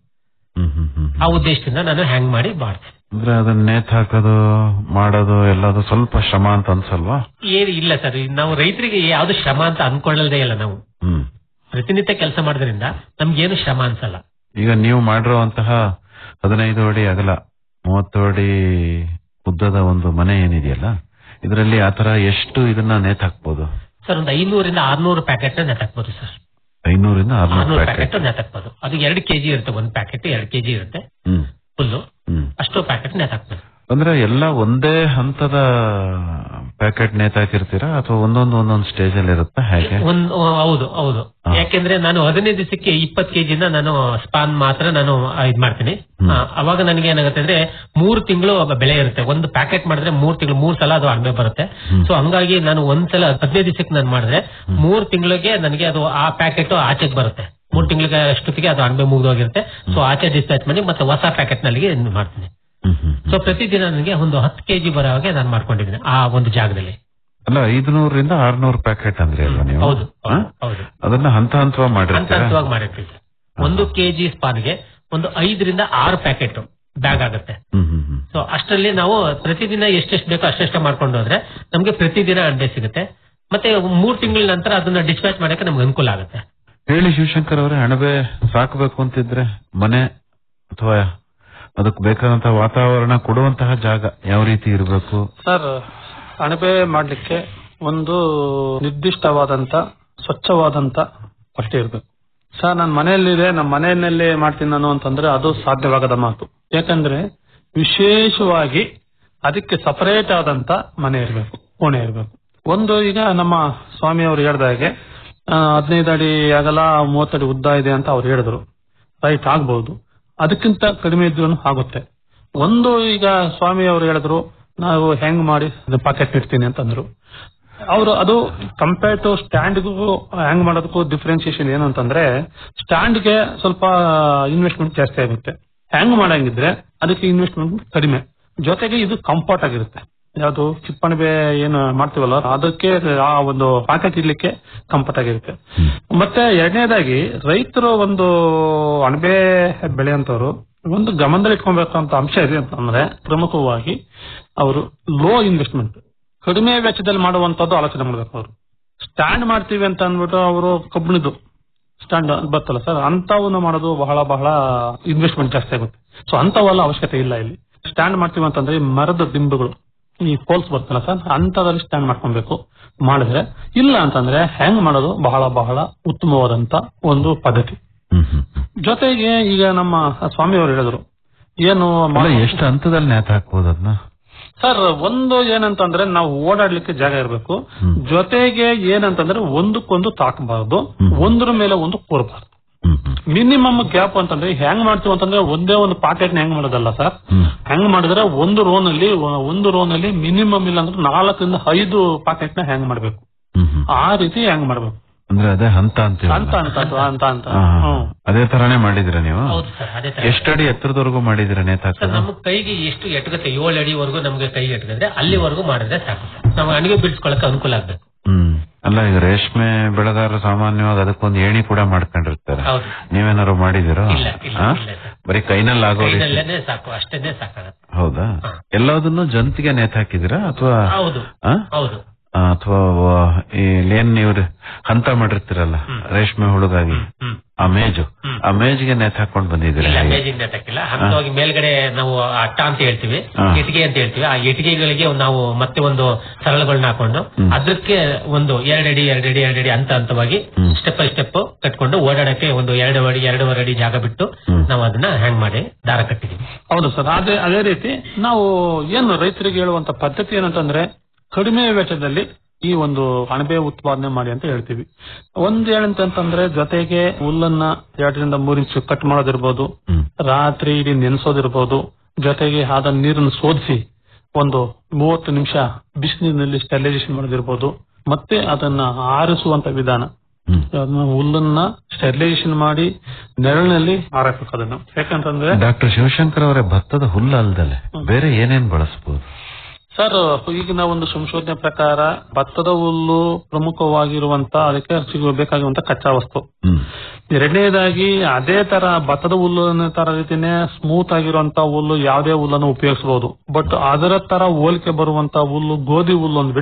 ಆ ಉದ್ದೇಶದಿಂದ ನಾನು ಹ್ಯಾಂಗ್ ಮಾಡಿ ಮಾಡ್ತೀನಿ ಅಂದ್ರೆ ಅದನ್ನ ನೇತ್ ಹಾಕೋದು ಮಾಡೋದು ಎಲ್ಲದು ಸ್ವಲ್ಪ ಶ್ರಮ ಅಂತ ಅನ್ಸಲ್ವಾ ಏನು ಇಲ್ಲ ಸರ್ ನಾವು ರೈತರಿಗೆ ಯಾವ್ದು ಶ್ರಮ ಅಂತ ಅನ್ಕೊಳ್ಳದೇ ಇಲ್ಲ ನಾವು ಹ್ಮ್ ಪ್ರತಿನಿತ್ಯ ಕೆಲಸ ಮಾಡೋದ್ರಿಂದ ನಮ್ಗೇನು ಶ್ರಮ ಅನ್ಸಲ್ಲ ಈಗ ನೀವು ಮಾಡಿರುವಂತಹ ಹದಿನೈದು ಅಡಿ ಅಗಲ ಮೂವತ್ತು ಅಡಿ ಉದ್ದದ ಒಂದು ಮನೆ ಏನಿದೆಯಲ್ಲ ಇದರಲ್ಲಿ ಆತರ ಎಷ್ಟು ಇದನ್ನ ನೇತ್ ಹಾಕ್ಬೋದು ಸರ್ ಒಂದು ಐನೂರಿಂದ ಆರ್ನೂರು ಪ್ಯಾಕೆಟ್ ನೆತಾಕ್ಬೋದು ಸರ್ ಐನೂರಿಂದ ಆರ್ನೂರು ಆರ್ನೂರು ಪ್ಯಾಕೆಟ್ ಪ್ಯಾಕೆಟ್ ನೆತಾಕ್ಬೋದು ಅದು ಎರಡು ಕೆಜಿ ಇರುತ್ತೆ ಒಂದು ಪ್ಯಾಕೆಟ್ ಎರಡು ಕೆಜಿ ಇರುತ್ತೆ ಹ್ಮ್ ಫುಲ್ಲು ಹ್ಮ್ ಅಷ್ಟು ಪ್ಯಾಕೆಟ್ ನೆತಾಕ್ಬೋದು ಅಂದ್ರೆ ಎಲ್ಲ ಒಂದೇ ಹಂತದ ಪ್ಯಾಕೆಟ್ ನೇತಾಕಿರ್ತೀರಾ ಅಥವಾ ಒಂದೊಂದು ಒಂದೊಂದು ಸ್ಟೇಜ್ ಅಲ್ಲಿ ಇರುತ್ತಾ ಹೇಗೆ ಒಂದು ಹೌದು ಹೌದು ಯಾಕೆಂದ್ರೆ ನಾನು ಹದಿನೈದು ದಿವಸಕ್ಕೆ ಇಪ್ಪತ್ತು ಕೆಜಿನ ನಾನು ಸ್ಪಾನ್ ಮಾತ್ರ ನಾನು ಆ, ಇದ್ ಮಾಡ್ತೀನಿ ಆ, ಅವಾಗ ನನಗೆ ಏನಾಗುತ್ತೆ ಅಂದ್ರೆ ಮೂರು ತಿಂಗಳು ಬೆಳೆ ಇರುತ್ತೆ ಒಂದು ಪ್ಯಾಕೆಟ್ ಮಾಡಿದ್ರೆ ಮೂರ್ ತಿಂಗಳು ಮೂರ್ ಸಲ ಅದು ಅಣಬೆ ಬರುತ್ತೆ ಸೊ ಹಂಗಾಗಿ ನಾನು ಒಂದ್ಸಲ ಹದಿನೈದು ದಿವಸಕ್ಕೆ ನಾನು ಮಾಡಿದ್ರೆ ಮೂರ್ ತಿಂಗಳಿಗೆ ನನಗೆ ಅದು ಆ ಪ್ಯಾಕೆಟ್ ಆಚೆಗೆ ಬರುತ್ತೆ ಮೂರ್ ತಿಂಗಳಿಗೆ ಅಷ್ಟೊತ್ತಿಗೆ ಅದು ಅಣಬೆ ಮುಗಿದೋಗಿರುತ್ತೆ ಸೊ ಆಚೆ ಡಿಸ್ಪ್ಯಾಚ್ ಮಾಡಿ ಮತ್ತೆ ಹೊಸ ಪ್ಯಾಕೆಟ್ ನಲ್ಲಿ ಇದ್ ಮಾಡ್ತೀನಿ ಸೊ ಪ್ರತಿದಿನ ನನಗೆ ಒಂದು ಹತ್ತು ಕೆಜಿ ಬರೋ ಹಾಗೆ ನಾನು ಮಾಡ್ಕೊಂಡಿದ್ದೀನಿ ಆ ಒಂದು ಜಾಗದಲ್ಲಿ ಅಲ್ಲ ಐದುನೂರರಿಂದ ಆರ್ನೂರು ಪ್ಯಾಕೆಟ್ ಅಂದ್ರೆ ಅಲ್ವಾ ನೀವು ಹೌದು ಹಾ? ಹೌದು ಅದನ್ನ ಹಂತ ಹಂತವಾಗಿ ಹಂತ ಮಾಡಿರ್ತೀರಾ ಹಂತವಾಗಿ ಮಾಡಿರ್ತೀವಿ ಸರ್. ಒಂದು ಕೆಜಿ ಸ್ಪಾನ್ಗೆ ಒಂದು ಐದರಿಂದ ಆರು ಪ್ಯಾಕೆಟ್ ಬ್ಯಾಗ್ ಆಗುತ್ತೆ ಹ್ಮ್ ಹ್ಮ್ ಹ್ಮ್ ಸೊ ಅಷ್ಟರಲ್ಲಿ ನಾವು ಪ್ರತಿದಿನ ಎಷ್ಟೆಷ್ಟು ಬೇಕೋ ಅಷ್ಟೆಷ್ಟು ಮಾಡ್ಕೊಂಡು ಹೋದ್ರೆ ನಮ್ಗೆ ಪ್ರತಿದಿನ ಅಂಡೆ ಸಿಗುತ್ತೆ ಮತ್ತೆ ಮೂರ್ ತಿಂಗಳ ನಂತರ ಅದನ್ನ ಡಿಸ್ಪ್ಯಾಚ್ ಮಾಡಕ್ಕೆ ನಮ್ಗೆ ಅನುಕೂಲ ಆಗುತ್ತೆ ಹೇಳಿ ಶಿವಶಂಕರ್ ಅವರೇ ಅಣಬೆ ಸಾಕಬೇಕು ಅಂತಿದ್ರೆ ಮನೆ ಅಥವಾ ಅದಕ್ಕೆ ಬೇಕಾದಂತಹ ವಾತಾವರಣ ಕೊಡುವಂತಹ ಜಾಗ ಯಾವ ರೀತಿ ಇರಬೇಕು ಸರ್ ಅಣಬೆ ಮಾಡ್ಲಿಕ್ಕೆ ಒಂದು ನಿರ್ದಿಷ್ಟವಾದಂತ ಸ್ವಚ್ಛವಾದಂತ ಹೊಟ್ಟೆ ಇರಬೇಕು ಸರ್ ನನ್ನ ಮನೆಯಲ್ಲಿದೆ ನಮ್ಮ ಮನೆಯಲ್ಲೇ ಮಾಡ್ತೀನಿ ನಾನು ಅಂತಂದ್ರೆ ಅದು ಸಾಧ್ಯವಾಗದ ಮಾತು ಯಾಕಂದ್ರೆ ವಿಶೇಷವಾಗಿ ಅದಕ್ಕೆ ಸಪರೇಟ್ ಆದಂತ ಮನೆ ಇರಬೇಕು ಕೋಣೆ ಇರಬೇಕು ಒಂದು ಈಗ ನಮ್ಮ ಸ್ವಾಮಿಯವರು ಹೇಳ್ದ ಹಾಗೆ ಆ, ಹದಿನೈದು ಅಡಿ ಅಗಲ ಮೂವತ್ತಡಿ ಉದ್ದ ಇದೆ ಅಂತ ಅವ್ರು ಹೇಳಿದ್ರು ರೈಟ್ ಆಗ್ಬಹುದು ಅದಕ್ಕಿಂತ ಕಡಿಮೆ ಇದ್ರೂ ಆಗುತ್ತೆ ಒಂದು ಈಗ ಸ್ವಾಮಿ ಅವರು ಹೇಳಿದ್ರು ನಾವು ಹೆಂಗ್ ಮಾಡಿ ಪಾಕೆಟ್ ಇಡ್ತೀನಿ ಅಂತಂದ್ರು ಅವರು ಅದು ಕಂಪೇರ್ ಟು ಸ್ಟ್ಯಾಂಡ್ಗೂ ಹ್ಯಾಂಗ್ ಮಾಡೋದಕ್ಕೂ ಡಿಫ್ರೆನ್ಸಿಯೇಷನ್ ಏನು ಅಂತಂದ್ರೆ ಸ್ಟ್ಯಾಂಡ್ಗೆ ಸ್ವಲ್ಪ ಇನ್ವೆಸ್ಟ್ಮೆಂಟ್ ಜಾಸ್ತಿ ಆಗುತ್ತೆ ಹ್ಯಾಂಗ್ ಮಾಡಂಗಿದ್ರೆ ಅದಕ್ಕೆ ಇನ್ವೆಸ್ಟ್ಮೆಂಟ್ ಕಡಿಮೆ ಜೊತೆಗೆ ಇದು ಕಂಫರ್ಟ್ ಆಗಿರುತ್ತೆ ಯಾವುದು ಚಿಪ್ಪಣಿಬೆ ಏನು ಮಾಡ್ತೀವಲ್ಲ ಅದಕ್ಕೆ ಆ ಒಂದು ಪ್ಯಾಕೆಟ್ ಇಡ್ಲಿಕ್ಕೆ ಕಂಫರ್ಟ್ ಆಗಿರುತ್ತೆ ಮತ್ತೆ ಎರಡನೇದಾಗಿ ರೈತರು ಒಂದು ಅಣಬೆ ಬೆಳೆಯಂತವ್ರು ಒಂದು ಗಮನದಲ್ಲಿ ಇಟ್ಕೊಬೇಕಂತ ಅಂಶ ಇದೆ ಅಂತಂದ್ರೆ ಪ್ರಮುಖವಾಗಿ ಅವರು ಲೋ ಇನ್ವೆಸ್ಟ್ಮೆಂಟ್ ಕಡಿಮೆ ವೆಚ್ಚದಲ್ಲಿ ಮಾಡುವಂತದ್ದು ಆಲೋಚನೆ ಮಾಡ್ಬೇಕು ಅವರು ಸ್ಟ್ಯಾಂಡ್ ಮಾಡ್ತೀವಿ ಅಂತ ಅಂದ್ಬಿಟ್ಟು ಅವರು ಕಬ್ಬಿಣದ್ದು ಸ್ಟ್ಯಾಂಡ್ ಬರ್ತಲ್ಲ ಸರ್ ಅಂತವನ್ನ ಮಾಡೋದು ಬಹಳ ಬಹಳ ಇನ್ವೆಸ್ಟ್ಮೆಂಟ್ ಜಾಸ್ತಿ ಆಗುತ್ತೆ ಸೊ ಅಂತವೆಲ್ಲ ಅವಶ್ಯಕತೆ ಇಲ್ಲ ಇಲ್ಲಿ ಸ್ಟ್ಯಾಂಡ್ ಮಾಡ್ತೀವಿ ಅಂತಂದ್ರೆ ಈ ಮರದ ದಿಂಬುಗಳು ಈ ಪೋಲ್ಸ್ ಬರ್ತಲ್ಲ ಸರ್ ಅಂತದಲ್ಲಿ ಸ್ಟ್ಯಾಂಡ್ ಮಾಡ್ಕೊಬೇಕು ಮಾಡಿದ್ರೆ ಇಲ್ಲ ಅಂತಂದ್ರೆ ಹೆಂಗ್ ಮಾಡೋದು ಬಹಳ ಬಹಳ ಉತ್ತಮವಾದಂತ ಒಂದು ಪದ್ಧತಿ ಜೊತೆಗೆ ಈಗ ನಮ್ಮ ಸ್ವಾಮಿಯವರು ಹೇಳಿದ್ರು ಏನು ಅಲ್ಲ ಎಷ್ಟು ಹಂತದಲ್ಲಿ ನೇತ ಹಾಕ್ಬೋದು ಅದನ್ನ ಸರ್ ಒಂದು ಏನಂತಂದ್ರೆ ನಾವು ಓಡಾಡ್ಲಿಕ್ಕೆ ಜಾಗ ಇರಬೇಕು ಜೊತೆಗೆ ಏನಂತಂದ್ರೆ ಒಂದಕ್ಕೊಂದು ತಾಕಬಾರದು ಒಂದ್ರ ಮೇಲೆ ಒಂದು ಕೂರಬಾರದು ಮಿನಿಮಮ್ ಗ್ಯಾಪ್ ಅಂತಂದ್ರೆ ಹೆಂಗ್ ಮಾಡ್ತೀವಿ ಅಂತಂದ್ರೆ ಒಂದೇ ಒಂದು ಪಾಕೆಟ್ ಹೆಂಗ್ ಮಾಡೋದಲ್ಲ ಸರ್ ಹೆಂಗ್ ಮಾಡಿದ್ರೆ ಒಂದು ರೋನ್ ಅಲ್ಲಿ ಒಂದು ರೋನ್ ಅಲ್ಲಿ ಮಿನಿಮಮ್ ಇಲ್ಲ ಅಂದ್ರೆ ನಾಲ್ಕರಿಂದ ಐದು ಪಾಕೆಟ್ ನ ಹೆಂಗ್ ಮಾಡ್ಬೇಕು ಆ ರೀತಿ ಹೆಂಗ್ ಮಾಡ್ಬೇಕು ಅಂದ್ರೆ ಅದೇ ಹಂತ ಅಂತೀವಿ ಅಂತ ಅಂತ ಅಂತ ಅಂತ ಅಂತ ಹಾ, ಹಾ. ಹ್ಮ್. ಅದೇ ತರಾನೇ ಮಾಡಿದಿರ ನೀವು ಹೌದು ಸರ್ ಅದೇ ತರ ಎಷ್ಟಡಿ ಎತ್ತರದವರೆಗೂ ಮಾಡಿದಿರ ನೇತ ಸರ್ ಹಾಕೋದು ನಮ್ಮ ಕೈಗೆ ಎಷ್ಟು ಎಟ್ಗುತ್ತೆ ಏಳು ಅಡಿವರೆಗೂ ನಮ್ಗೆ ಕೈಗೆ ಎಟ್ಕಿದ್ರೆ ಅಲ್ಲಿವರೆಗೂ ಮಾಡಿದ್ರೆ ಸಾಕು ಸರ್ ನಾವು ಅಣಿಗೆ ಬಿಡಿಸ್ಕೊಳಕ್ಕೆ ಅನುಕೂಲ ಆಗ್ಬೇಕು ಹ್ಮ್ ಅಲ್ಲ ಈಗ ರೇಷ್ಮೆ ಬೆಳೆಗಾರರು ಸಾಮಾನ್ಯವಾಗಿ ಅದಕ್ಕೊಂದು ಏಣಿ ಕೂಡ ಮಾಡ್ಕೊಂಡಿರ್ತಾರೆ ಹೌದು. ನೀವೇನಾದ್ರು ಮಾಡಿದಿರೋ ಇಲ್ಲ, ಇಲ್ಲ, ಹಾ? ಇಲ್ಲ ಸರ್. ಬರೀ ಕೈನಲ್ಲಿ ಆಗೋ ರೀತಿ ಕೈನಲ್ಲೇನೆ ಸಾಕು ಅಷ್ಟೇನೆ ಸಾಕಾಗತ್ತೆ ಹೌದಾ ಎಲ್ಲದನ್ನು ಜಂತಿಗೆ ನೇತ ಹಾಕಿದಿರಾ ಅಥವಾ ಹೌದು ಆ? ಹೌದು ಅಥವಾ ಏನ್ ನೀವು ಹಂತ ಮಾಡಿರ್ತೀರಲ್ಲ ರೇಷ್ಮೆ ಹುಳುಗಾಗಿ ಹ್ಮ್. ಆ ಮೇಜು ಆ ಮೇಜಿಗೆ ನೇತ ಹಾಕೊಂಡ್ ಬಂದಿದ್ದೀರಾ ಇಲ್ಲ ಹೇಗೆ? ಮೇಜಿಂದ ನೆಟ್ಟಕ್ಕಿಲ್ಲ ಹಂತವಾಗಿ ಮೇಲ್ಗಡೆ ನಾವು ಅಟ್ಟ ಅಂತ ಹೇಳ್ತೀವಿ ಹಾ. ಇಟ್ಟಿಗೆ ಅಂತ ಹೇಳ್ತೀವಿ ಆ ಇಟ್ಟಿಗೆಗಳಿಗೆ ನಾವು ಮತ್ತೆ ಒಂದು ಸರಳುಗಳನ್ನ ಹಾಕೊಂಡು ಅದಕ್ಕೆ ಒಂದು ಎರಡಡಿ ಎರಡಡಿ ಎರಡಡಿ ಹಂತ ಹಂತವಾಗಿ ಸ್ಟೆಪ್ ಬೈ ಸ್ಟೆಪ್ ಕಟ್ಕೊಂಡು ಓಡಾಡಕ್ಕೆ ಒಂದು ಎರಡು ಅಡಿ ಎರಡೂವರೆ ಅಡಿ ಜಾಗ ಬಿಟ್ಟು ನಾವು ಅದನ್ನ ಹ್ಯಾಂಗ್ ಮಾಡಿ ದಾರ ಕಟ್ಟಿದೀವಿ ಹೌದು ಸರ್ ಅದೇ ಅದೇ ರೀತಿ ನಾವು ಏನು ರೈತರಿಗೆ ಹೇಳುವಂತ ಪದ್ಧತಿ ಏನಂತಂದ್ರೆ ಕಡಿಮೆ ವೆಚ್ಚದಲ್ಲಿ ಈ ಒಂದು ಅಣಬೆ ಉತ್ಪಾದನೆ ಮಾಡಿ ಅಂತ ಹೇಳ್ತೀವಿ ಒಂದ್ ಏನಂತಂದ್ರೆ ಜೊತೆಗೆ ಹುಲ್ಲನ್ನ ಎರಡರಿಂದ ಮೂರ್ ಇಂಚು ಕಟ್ ಮಾಡೋದಿರ್ಬೋದು ರಾತ್ರಿ ಇಡೀ ನೆನೆಸೋದಿರ್ಬೋದು ಜೊತೆಗೆ ಆದ ನೀರನ್ನು ಶೋಧಿಸಿ ಒಂದು ಮೂವತ್ತು ನಿಮಿಷ ಬಿಸಿನೀರಿನಲ್ಲಿ ಸ್ಟೆರಿಲೈಸೇಷನ್ ಮಾಡೋದಿರ್ಬೋದು ಮತ್ತೆ ಅದನ್ನ ಆರಿಸುವಂತ ವಿಧಾನ ಅದನ್ನ ಹುಲ್ಲನ್ನ ಸ್ಟೆರಿಲೈಸೇಷನ್ ಮಾಡಿ ನೆರಳಿನಲ್ಲಿ ಆರಬೇಕು ಅದನ್ನ ಯಾಕಂತಂದ್ರೆ ಡಾಕ್ಟರ್ ಶಿವಶಂಕರ್ ಅವರೇ ಭತ್ತದ ಹುಲ್ಲು ಅಲ್ದಲೆ ಬೇರೆ ಏನೇನ್ ಬಳಸಬಹುದು ಸರ್ ಈಗಿನ ಒಂದು ಸಂಶೋಧನೆ ಪ್ರಕಾರ ಭತ್ತದ ಹುಲ್ಲು ಪ್ರಮುಖವಾಗಿರುವಂತ ಅದಕ್ಕೆ ಸಿಗಬೇಕಾಗಿರುವಂತ ಕಚ್ಚಾ ವಸ್ತು ಎರಡನೇದಾಗಿ ಅದೇ ತರ ಭತ್ತದ ಹುಲ್ಲು ತರ ರೀತಿನೇ ಸ್ಮೂತ್ ಆಗಿರುವಂತ ಹುಲ್ಲು ಯಾವುದೇ ಹುಲ್ಲನ್ನು ಉಪಯೋಗಿಸಬಹುದು ಬಟ್ ಅದರ ತರ ಹೋಲಿಕೆ ಬರುವಂತ ಹುಲ್ಲು ಗೋಧಿ ಹುಲ್ಲು ಅಂದ್ ಬಿಟ್ರೆ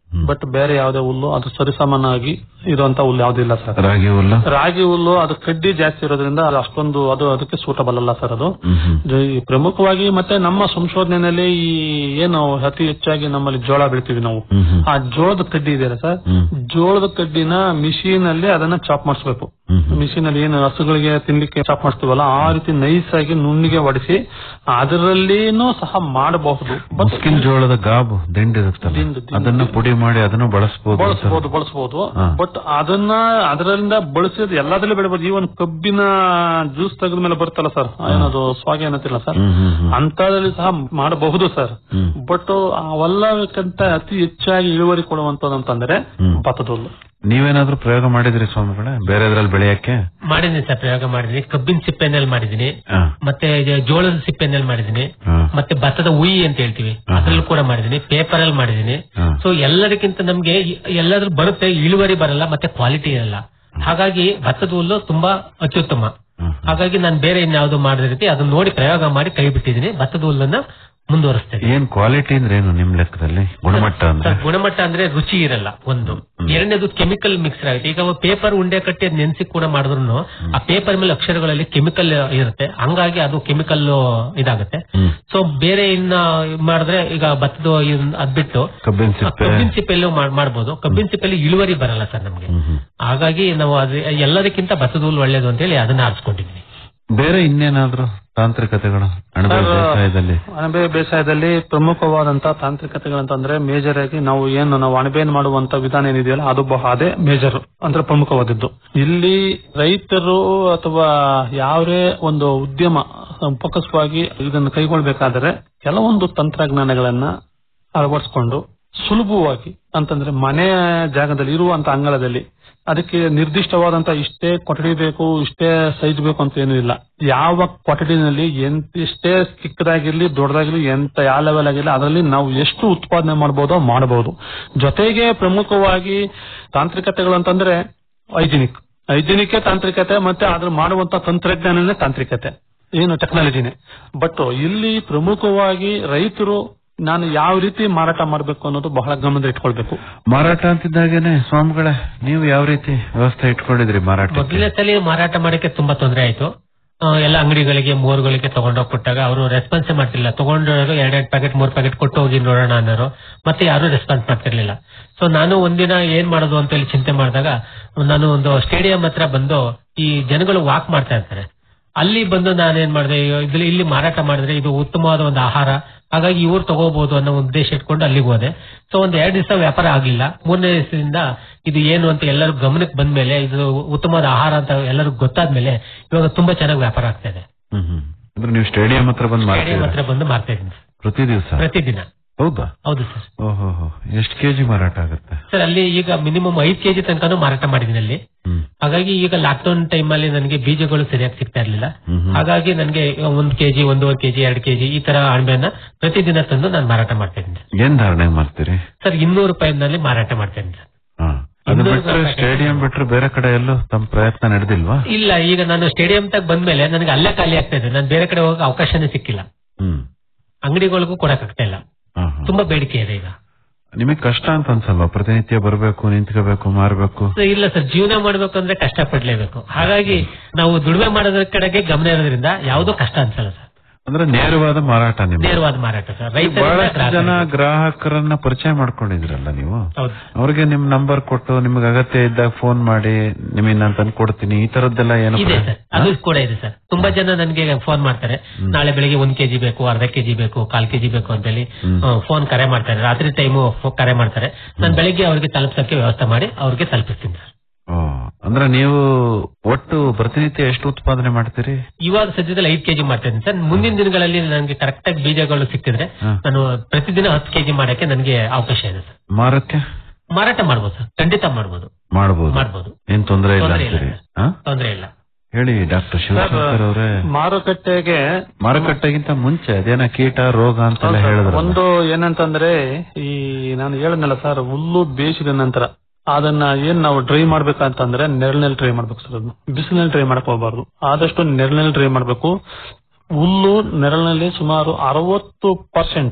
ಬಟ್ ಬೇರೆ ಯಾವುದೇ ಹುಲ್ಲು ಅದು ಸರಿಸಮಾನಾಗಿ ಇರುವಂತ ಹುಲ್ಲು ಯಾವುದೂ ಇಲ್ಲ ಸರ್ ರಾಗಿ ಹುಲ್ಲು ರಾಗಿ ಹುಲ್ಲು ಅದು ಕಡ್ಡಿ ಜಾಸ್ತಿ ಇರೋದ್ರಿಂದ ಅದು ಅಷ್ಟೊಂದು ಅದು ಅದಕ್ಕೆ ಸೂಟಬಲ್ ಅಲ್ಲ ಸರ್ ಅದು ಈ ಪ್ರಮುಖವಾಗಿ ಮತ್ತೆ ನಮ್ಮ ಸಂಶೋಧನೆಯಲ್ಲಿ ಈ ಏನು ಅತಿ ಹೆಚ್ಚಾಗಿ ನಮ್ಮಲ್ಲಿ ಜೋಳ ಬೆಳಿತೀವಿ ನಾವು ಆ ಜೋಳದ ಕಡ್ಡಿ ಇದೆಯಲ್ಲ ಸರ್ ಜೋಳದ ಕಡ್ಡಿನ ಮಿಷಿನ್ ಅಲ್ಲಿ ಅದನ್ನ ಚಾಪ್ ಮಾಡಿಸ್ಬೇಕು ಮಿಷಿನ್ ಅಲ್ಲಿ ಏನು ಹಸುಗಳಿಗೆ ತಿನ್ಲಿಕ್ಕೆ ಚಾಪ್ ಮಾಡಿಸ್ತೀವಲ್ಲ ಆ ರೀತಿ ನೈಸ್ ಆಗಿ ನುಣ್ಣಿಗೆ ಹೊಡಿಸಿ ಅದರಲ್ಲಿನೂ ಸಹ ಮಾಡಬಹುದು ಮುಸ್ಕಿನ ಜೋಳದ ಗಾಬು ದಿಂಡಿರುತ್ತಲ್ಲ ಅದನ್ನ ಪುಡಿ ಮಾಡಿ ಅದನ್ನು ಬಳಸಬಹುದು ಬಳಸಬಹುದು ಬಳಸಬಹುದು ಹಾ. ಬಟ್ ಅದನ್ನ ಅದರಿಂದ ಬಳಸಿದ ಎಲ್ಲದಲ್ಲೂ ಬೆಳಿಬಹುದು ಈವನ್ ಕಬ್ಬಿನ ಜ್ಯೂಸ್ ತೆಗೆದ ಮೇಲೆ ಬರುತ್ತಲ್ಲ ಸರ್ ಏನದು ಸ್ವಾಗಿ ಅನ್ನತ್ತಿಲ್ಲ ಸರ್ ಅಂತದ್ರಲ್ಲಿ ಸಹ ಮಾಡಬಹುದು ಸರ್ ಬಟ್ ಅವೆಲ್ಲಕ್ಕಿಂತ ಅತಿ ಹೆಚ್ಚಾಗಿ ಇಳುವರಿ ಕೊಡುವಂತದಂತಂದ್ರೆ ಭತ್ತದ ಹುಲ್ಲು ನೀವೇನಾದ್ರೂ ಪ್ರಯೋಗ ಮಾಡಿದ್ರಿ ಸ್ವಾಮಿಗಳೇ ಬೇರೆದ್ರಲ್ಲಿ ಬೆಳೆಯಕ್ಕೆ ಮಾಡಿದೀನಿ ಸರ್ ಪ್ರಯೋಗ ಮಾಡಿದೀನಿ ಕಬ್ಬಿನ ಸಿಪ್ಪೆನಲ್ಲಿ ಮಾಡಿದೀನಿ ಹಾ. ಮತ್ತೆ ಇದು ಜೋಳದ ಸಿಪ್ಪೆನಲ್ಲಿ ಮಾಡಿದೀನಿ ಹಾ. ಮತ್ತೆ ಭತ್ತದ ಉಯಿ ಅಂತ ಹೇಳ್ತೀವಿ ಅದ್ರಲ್ಲೂ ಕೂಡ ಮಾಡಿದೀನಿ ಪೇಪರ್ ಅಲ್ಲಿ ಮಾಡಿದೀನಿ ಹಾ. ಸೊ ಎಲ್ಲದಕ್ಕಿಂತ ನಮ್ಗೆ ಇ- ಎಲ್ಲಾದ್ರೂ ಬರುತ್ತೆ ಇಳುವರಿ ಬರಲ್ಲ ಮತ್ತೆ ಕ್ವಾಲಿಟಿ ಇರಲ್ಲ ಹಾಗಾಗಿ ಭತ್ತದ ಹುಲ್ಲು ತುಂಬಾ ಅತ್ಯುತ್ತಮ ಹಾಗಾಗಿ ನಾನು ಬೇರೆ ಇನ್ಯಾವುದು ಮಾಡದ ರೀತಿ ಅದನ್ನ ನೋಡಿ ಪ್ರಯೋಗ ಮಾಡಿ ಕೈ ಬಿಟ್ಟಿದ್ದೀನಿ ಭತ್ತದ ಹುಲ್ಲನ್ನ ಮುಂದುವರಿಸ್ತೇನೆ ಏನ್ ಕ್ವಾಲಿಟಿ ಅಂದ್ರೆ ಏನು ನಿಮ್ ಲೆಕ್ಕದಲ್ಲಿ ಗುಣಮಟ್ಟ ಅಂದ್ರೆ ಸರ್, ಗುಣಮಟ್ಟ ಅಂದ್ರೆ ರುಚಿ ಇರಲ್ಲ ಒಂದು ಎರಡನೇದು ಕೆಮಿಕಲ್ ಮಿಕ್ಸ್ ಆಗುತ್ತೆ ಈಗ ಪೇಪರ್ ಉಂಡೆ ಕಟ್ಟಿ ಅದ್ ನೆನ್ಸಿ ಕೂಡ ಮಾಡಿದ್ರು ಆ ಪೇಪರ್ ಮೇಲೆ ಅಕ್ಷರಗಳಲ್ಲಿ ಕೆಮಿಕಲ್ ಇರುತ್ತೆ ಹಂಗಾಗಿ ಅದು ಕೆಮಿಕಲ್ ಇದಾಗುತ್ತೆ ಸೊ ಬೇರೆ ಇನ್ನ ಮಾಡಿದ್ರೆ ಈಗ ಭತ್ತದ ಇನ್- ಅದ್ ಬಿಟ್ಟು ಕಬ್ಬಿನ ಆ ಸಿಪ್ಪೆ ಕಬ್ಬಿನ ಸಿಪ್ಪೆಲ್ಲೂ ಮಾಡ್- ಮಾಡ್ಬೋದು ಕಬ್ಬಿನ ಸಿಪ್ಪೆಯಲ್ಲಿ ಇಳುವರಿ ಬರಲ್ಲ ಸರ್ ನಮ್ಗೆ ಹಾಗಾಗಿ ನಾವು ಅದು ಎಲ್ಲದಕ್ಕಿಂತ ಭತ್ತದ ಹುಲ್ಲು ಒಳ್ಳೇದು ಅಂತ ಹೇಳಿ ಅದನ್ನ ಆರಿಸ್ಕೊಂಡಿದ್ವಿ ಬೇರೆ ಇನ್ನೇನಾದ್ರೂ ತಾಂತ್ರಿಕತೆಗಳು ಅಣಬೆ ಸರ್, ಬೇಸಾಯದಲ್ಲಿ ಅಣಬೆ ಬೇಸಾಯದಲ್ಲಿ ಪ್ರಮುಖವಾದಂತ ತಾಂತ್ರಿಕತೆಗಳಂತಂದ್ರೆ ಮೇಜರ್ ಆಗಿ ನಾವು ಏನು ನಾವು ಅಣಬೆಯನ್ನು ಮಾಡುವಂತ ವಿಧಾನ ಏನಿದೆಯಲ್ಲ ಅದು ಬಹ ಅದೇ ಮೇಜರ್ ಅಂದ್ರೆ ಪ್ರಮುಖವಾದದ್ದು ಇಲ್ಲಿ ರೈತರು ಅಥವಾ ಯಾವೇ ಒಂದು ಉದ್ಯಮ ಫೋಕಸ್ವಾಗಿ ಇದನ್ನು ಕೈಗೊಳ್ಬೇಕಾದರೆ ಕೆಲವೊಂದು ತಂತ್ರಜ್ಞಾನಗಳನ್ನ ಅಳವಡಿಸಿಕೊಂಡು ಸುಲಭವಾಗಿ ಅಂತಂದ್ರೆ ಮನೆಯ ಜಾಗದಲ್ಲಿ ಇರುವಂತ ಅಂಗಳದಲ್ಲಿ ಅದಕ್ಕೆ ನಿರ್ದಿಷ್ಟವಾದಂತ ಇಷ್ಟೇ ಕೊಠಡಿ ಬೇಕು ಇಷ್ಟೇ ಸೈಜ್ ಬೇಕು ಅಂತ ಏನೂ ಇಲ್ಲ ಯಾವ ಕೊಠಡಿನಲ್ಲಿ ಎಂತ ಎಷ್ಟೇ ಚಿಕ್ಕದಾಗಿರ್ಲಿ ದೊಡ್ಡದಾಗಿರ್ಲಿ ಎಂತ ಯಾವ ಲೆವೆಲ್ ಆಗಿರ್ಲಿ ಅದರಲ್ಲಿ ನಾವು ಎಷ್ಟು ಉತ್ಪಾದನೆ ಮಾಡಬಹುದೋ ಮಾಡಬಹುದು ಜೊತೆಗೆ ಪ್ರಮುಖವಾಗಿ ತಾಂತ್ರಿಕತೆಗಳು ಅಂತಂದ್ರೆ ಹೈಜಿನಿಕ್ ಹೈಜಿನಿಕ್ ತಾಂತ್ರಿಕತೆ ಮತ್ತೆ ಅದ್ರ ಮಾಡುವಂತ ತಂತ್ರಜ್ಞಾನನೇ ತಾಂತ್ರಿಕತೆ ಏನು ಟೆಕ್ನಾಲಜಿನೇ ಬಟ್ ಇಲ್ಲಿ ಪ್ರಮುಖವಾಗಿ ರೈತರು ನಾನು ಯಾವ ರೀತಿ ಮಾರಾಟ ಮಾಡಬೇಕು ಅನ್ನೋದು ಬಹಳ ಗಮನದಲ್ಲಿ ಇಟ್ಕೊಳ್ಬೇಕು ಮಾರಾಟ ಅಂತಿದ್ದಾಗೇನೆ ಸ್ವಾಮಿಗಳೇ ನೀವು ಯಾವ ರೀತಿ ವ್ಯವಸ್ಥೆ ಇಟ್ಕೊಂಡಿದ್ರಿ ಮಾರಾಟ ಮೊದಲನೇ ಸಲ ಮಾರಾಟ ಮಾಡಕ್ಕೆ ತುಂಬಾ ತೊಂದರೆ ಆಯ್ತು ಆ, ಎಲ್ಲ ಅಂಗಡಿಗಳಿಗೆ ಮೂರ್ಗಳಿಗೆ ತಗೊಂಡೋಗಿ ಕೊಟ್ಟಾಗ ಅವರು ರೆಸ್ಪಾನ್ಸ್ ಮಾಡ್ತಿಲ್ಲ ತಗೊಂಡೋರು ಎರಡೆರಡು ಪ್ಯಾಕೆಟ್ ಮೂರ್ ಪ್ಯಾಕೆಟ್ ಕೊಟ್ಟು ಹೋಗಿ ನೋಡೋಣ ಅನ್ನೋರು ಮತ್ತೆ ಯಾರು ರೆಸ್ಪಾನ್ಸ್ ಮಾಡ್ತಿರ್ಲಿಲ್ಲ ಸೊ ನಾನು ಒಂದಿನ ಏನ್ ಮಾಡೋದು ಅಂತ ಹೇಳಿ ಚಿಂತೆ ಮಾಡಿದಾಗ ನಾನು ಒಂದು ಸ್ಟೇಡಿಯಂ ಹತ್ರ ಬಂದು ಈ ಜನಗಳು ವಾಕ್ ಮಾಡ್ತಾ ಇರ್ತಾರೆ ಅಲ್ಲಿ ಬಂದು ನಾನೇನ್ ಮಾಡಿದೆ ಇದ್ರಲ್ಲಿ ಇಲ್ಲಿ ಮಾರಾಟ ಮಾಡಿದ್ರೆ ಇದು ಉತ್ತಮವಾದ ಒಂದು ಆಹಾರ ಹಾಗಾಗಿ ಇವ್ರು ತಗೋಬಹುದು ಅನ್ನೋ ಒಂದು ಉದ್ದೇಶ ಇಟ್ಕೊಂಡು ಅಲ್ಲಿಗೆ ಹೋದೆ ಸೊ ಒಂದ್ ಎರಡ್ ದಿವಸ ವ್ಯಾಪಾರ ಆಗಿಲ್ಲ ಮೂರನೇ ದಿವಸದಿಂದ ಇದು ಏನು ಅಂತ ಎಲ್ಲರೂ ಗಮನಕ್ಕೆ ಬಂದ್ಮೇಲೆ ಇದು ಉತ್ತಮವಾದ ಆಹಾರ ಅಂತ ಎಲ್ಲರಿಗೂ ಗೊತ್ತಾದ್ಮೇಲೆ ಇವಾಗ ತುಂಬಾ ಚೆನ್ನಾಗಿ ವ್ಯಾಪಾರ ಆಗ್ತಾ ಇದೆ ಹ್ಮ್ ಹ್ಮ್ ಅಂದ್ರೆ ನೀವು ಸ್ಟೇಡಿಯಂ ಹತ್ರ ಬಂದು ಸ್ಟೇಡಿಯಂ ಮಾಡ್ತೀರಾ ಹತ್ರ ಬಂದು ಮಾರ್ತಾ ಇದ್ದೀನಿ ಪ್ರತಿ ದಿವಸ ಪ್ರತಿದಿನ ಹೌದಾ ಹೌದು ಸರ್ ಓಹೋ ಎಷ್ಟು ಕೆಜಿ ಮಾರಾಟ ಆಗುತ್ತೆ ಸರ್ ಅಲ್ಲಿ ಈಗ ಮಿನಿಮಮ್ ಐದ್ ಕೆಜಿ ತನಕನೂ ಮಾರಾಟ ಮಾಡಿದ್ದೀನಿ ಅಲ್ಲಿ ಹಾಗಾಗಿ ಈಗ ಲಾಕ್ಡೌನ್ ಟೈಮ್ ಅಲ್ಲಿ ನನಗೆ ಬೀಜಗಳು ಸರಿಯಾಗಿ ಸಿಗ್ತಾ ಇರ್ಲಿಲ್ಲ ಹಾಗಾಗಿ ನನಗೆ ಒಂದ್ ಕೆಜಿ ಒಂದೂವರೆ ಕೆಜಿ ಎರಡು ಕೆಜಿ ಈ ತರ ಅಣಬೆಯನ್ನ ಪ್ರತಿದಿನ ತಂದು ನಾನು ಮಾರಾಟ ಮಾಡ್ತಾ ಇದ್ದೀನಿ ಏನ್ ಧಾರಣೆ ಮಾಡ್ತೀರಿ ಸರ್ ಇನ್ನೂರು ರೂಪಾಯಿನಲ್ಲಿ ಮಾರಾಟ ಮಾಡ್ತಾ ಇದ್ದೀನಿ ಸರ್ ಹಾ. ಅದು ಇನ್ನೂರು ಬಿಟ್ರೆ ರೂಪಾಯಿ ಸ್ಟೇಡಿಯಂ ಬಿಟ್ರೆ ಬೇರೆ ಕಡೆ ಎಲ್ಲೂ ತಮ್ಮ ಪ್ರಯತ್ನ ನಡೆದಿಲ್ವಾ ಇಲ್ಲ ಈಗ ನಾನು ಸ್ಟೇಡಿಯಂ ತಗ ಬಂದ್ಮೇಲೆ ನನಗೆ ಅಲ್ಲೇ ಖಾಲಿ ಆಗ್ತಾ ಇದೆ ನಾನು ಬೇರೆ ಕಡೆ ಹೋಗೋ ಅವಕಾಶನೇ ಸಿಕ್ಕಿಲ್ಲ ಹ್ಮ್ ಅಂಗಡಿಗಳಿಗೂ ಕೊಡಕ್ ಆಗ್ತಾ ಇಲ್ಲ ಹಾ, ಹಾ. ತುಂಬಾ ಬೇಡಿಕೆ ಇದೆ ಈಗ ನಿಮಗೆ ಕಷ್ಟ ಅಂತ ಅನ್ಸಲ್ವಾ ಪ್ರತಿನಿತ್ಯ ಬರಬೇಕು ನಿಂತ್ಕೋಬೇಕು ಮಾರ್ಬೇಕು ಸೊ ಇಲ್ಲ ಸರ್ ಜೀವನ ಮಾಡ್ಬೇಕು ಅಂದ್ರೆ ಕಷ್ಟ ಪಡ್ಲೇಬೇಕು ಹಾಗಾಗಿ ನಾವು ದುಡಿಮೆ ಮಾಡೋದ್ರ ಕಡೆಗೆ ಗಮನ ಇರೋದ್ರಿಂದ ಯಾವುದೋ ಕಷ್ಟ ಅನ್ಸಲ್ಲ ಸರ್ ಅಂದ್ರೆ ನೇರವಾದ ಮಾರಾಟ ನಿಮ್ಗೆ ನೇರವಾದ ಮಾರಾಟ ಸರ್ ರೈತರಿಂದ ಬಹಳಷ್ಟು ಜನ ಗ್ರಾಹಕರಿಗೆ. ಗ್ರಾಹಕರನ್ನ ಪರಿಚಯ ಮಾಡ್ಕೊಂಡಿದ್ರಲ್ಲ ನೀವು ಹೌದು ಅವ್ರಿಗೆ ನಿಮ್ ನಂಬರ್ ಕೊಟ್ಟು ನಿಮ್ಗೆ ಅಗತ್ಯ ಇದ್ದಾಗ ಫೋನ್ ಮಾಡಿ ನಿಮಗೆ ನಾನು ತಂದು ಕೊಡ್ತೀನಿ ಈ ತರದ್ದೆಲ್ಲ ಏನು ಇದೆ ಸರ್ ಅದು ಕೂಡ ಇದೆ ಸರ್ ತುಂಬಾ ಜನ ನನಗೆ ಫೋನ್ ಮಾಡ್ತಾರೆ ನಾಳೆ ಬೆಳಿಗ್ಗೆ ಒಂದ್ ಕೆಜಿ ಬೇಕು ಅರ್ಧ ಕೆಜಿ ಬೇಕು ಕಾಲ್ ಕೆಜಿ ಬೇಕು ಅಂತ ಹೇಳಿ ಫೋನ್ ಕರೆ ಮಾಡ್ತಾರೆ ರಾತ್ರಿ ಟೈಮು ಕರೆ ಮಾಡ್ತಾರೆ ನಾನು ಬೆಳಿಗ್ಗೆ ಅವ್ರಿಗೆ ತಲುಪಿಸಕ್ಕೆ ವ್ಯವಸ್ಥೆ ಮಾಡಿ ಅವ್ರಿಗೆ ತಲುಪಿಸ್ತೀನಿ ಸರ್ ಓ, ಅಂದ್ರೆ ನೀವು ಒಟ್ಟು ಪ್ರತಿನಿತ್ಯ ಎಷ್ಟು ಉತ್ಪಾದನೆ ಮಾಡ್ತೀರಿ ಇವಾಗ ಸದ್ಯದಲ್ಲಿ ಐದ್ ಕೆಜಿ ಮಾಡ್ತಾ ಇದ್ದೀನಿ ಸರ್ ಮುಂದಿನ ದಿನಗಳಲ್ಲಿ ನನಗೆ ಕರೆಕ್ಟ್ ಆಗಿ ಬೀಜಗಳು ಸಿಕ್ಕಿದ್ರೆ ನಾನು ಪ್ರತಿದಿನ ಹತ್ತು ಕೆಜಿ ಮಾಡಕ್ಕೆ ನನಗೆ ಅವಕಾಶ ಇದೆ ಸರ್ ಮಾರಕ್ಕೆ ಮಾರಾಟ ಮಾಡ್ಬೋದು ಸರ್ ಖಂಡಿತ ಮಾಡ್ಬೋದು ಮಾಡಬಹುದು ಮಾಡ್ಬೋದು ಏನ್ ತೊಂದರೆ ಇಲ್ಲ ತೊಂದ್ರೆ ಇಲ್ಲ ಅಂತೀರಿ ಸರ್. ಹಾ? ತೊಂದ್ರೆ ಇಲ್ಲ ಹೇಳಿ ಡಾಕ್ಟರ್ ಶಿವಶಂಕರ್ ಅವರೇ ಮಾರುಕಟ್ಟೆಗೆ ಮಾರುಕಟ್ಟೆಗಿಂತ ಮುಂಚೆ ಅದೇನ ಕೀಟ ರೋಗ ಅಂತೆಲ್ಲ ಹೇಳಿದ್ರು ಒಂದು ಏನಂತಂದ್ರೆ ಈ ನಾನು ಹೇಳದ್ನಲ್ಲ ಸರ್ ಹುಲ್ಲು ಬೇಯಿಸಿದ ನಂತರ ಅದನ್ನ ಏನ್ ನಾವು ಡ್ರೈ ಮಾಡ್ಬೇಕಂತಂದ್ರೆ ನೆರಳಿನಲ್ಲಿ ಡ್ರೈ ಮಾಡ್ಬೇಕು ಸರ್ ಅದನ್ನ ಬಿಸಿಲಿನಲ್ಲಿ ಡ್ರೈ ಮಾಡಕ್ ಹೋಗ್ಬಾರ್ದು ಆದಷ್ಟು ನೆರಳಿನಲ್ಲಿ ಡ್ರೈ ಮಾಡ್ಬೇಕು ಹುಲ್ಲು ನೆರಳಿನಲ್ಲಿ ಸುಮಾರು ಅರವತ್ತು ಪರ್ಸೆಂಟ್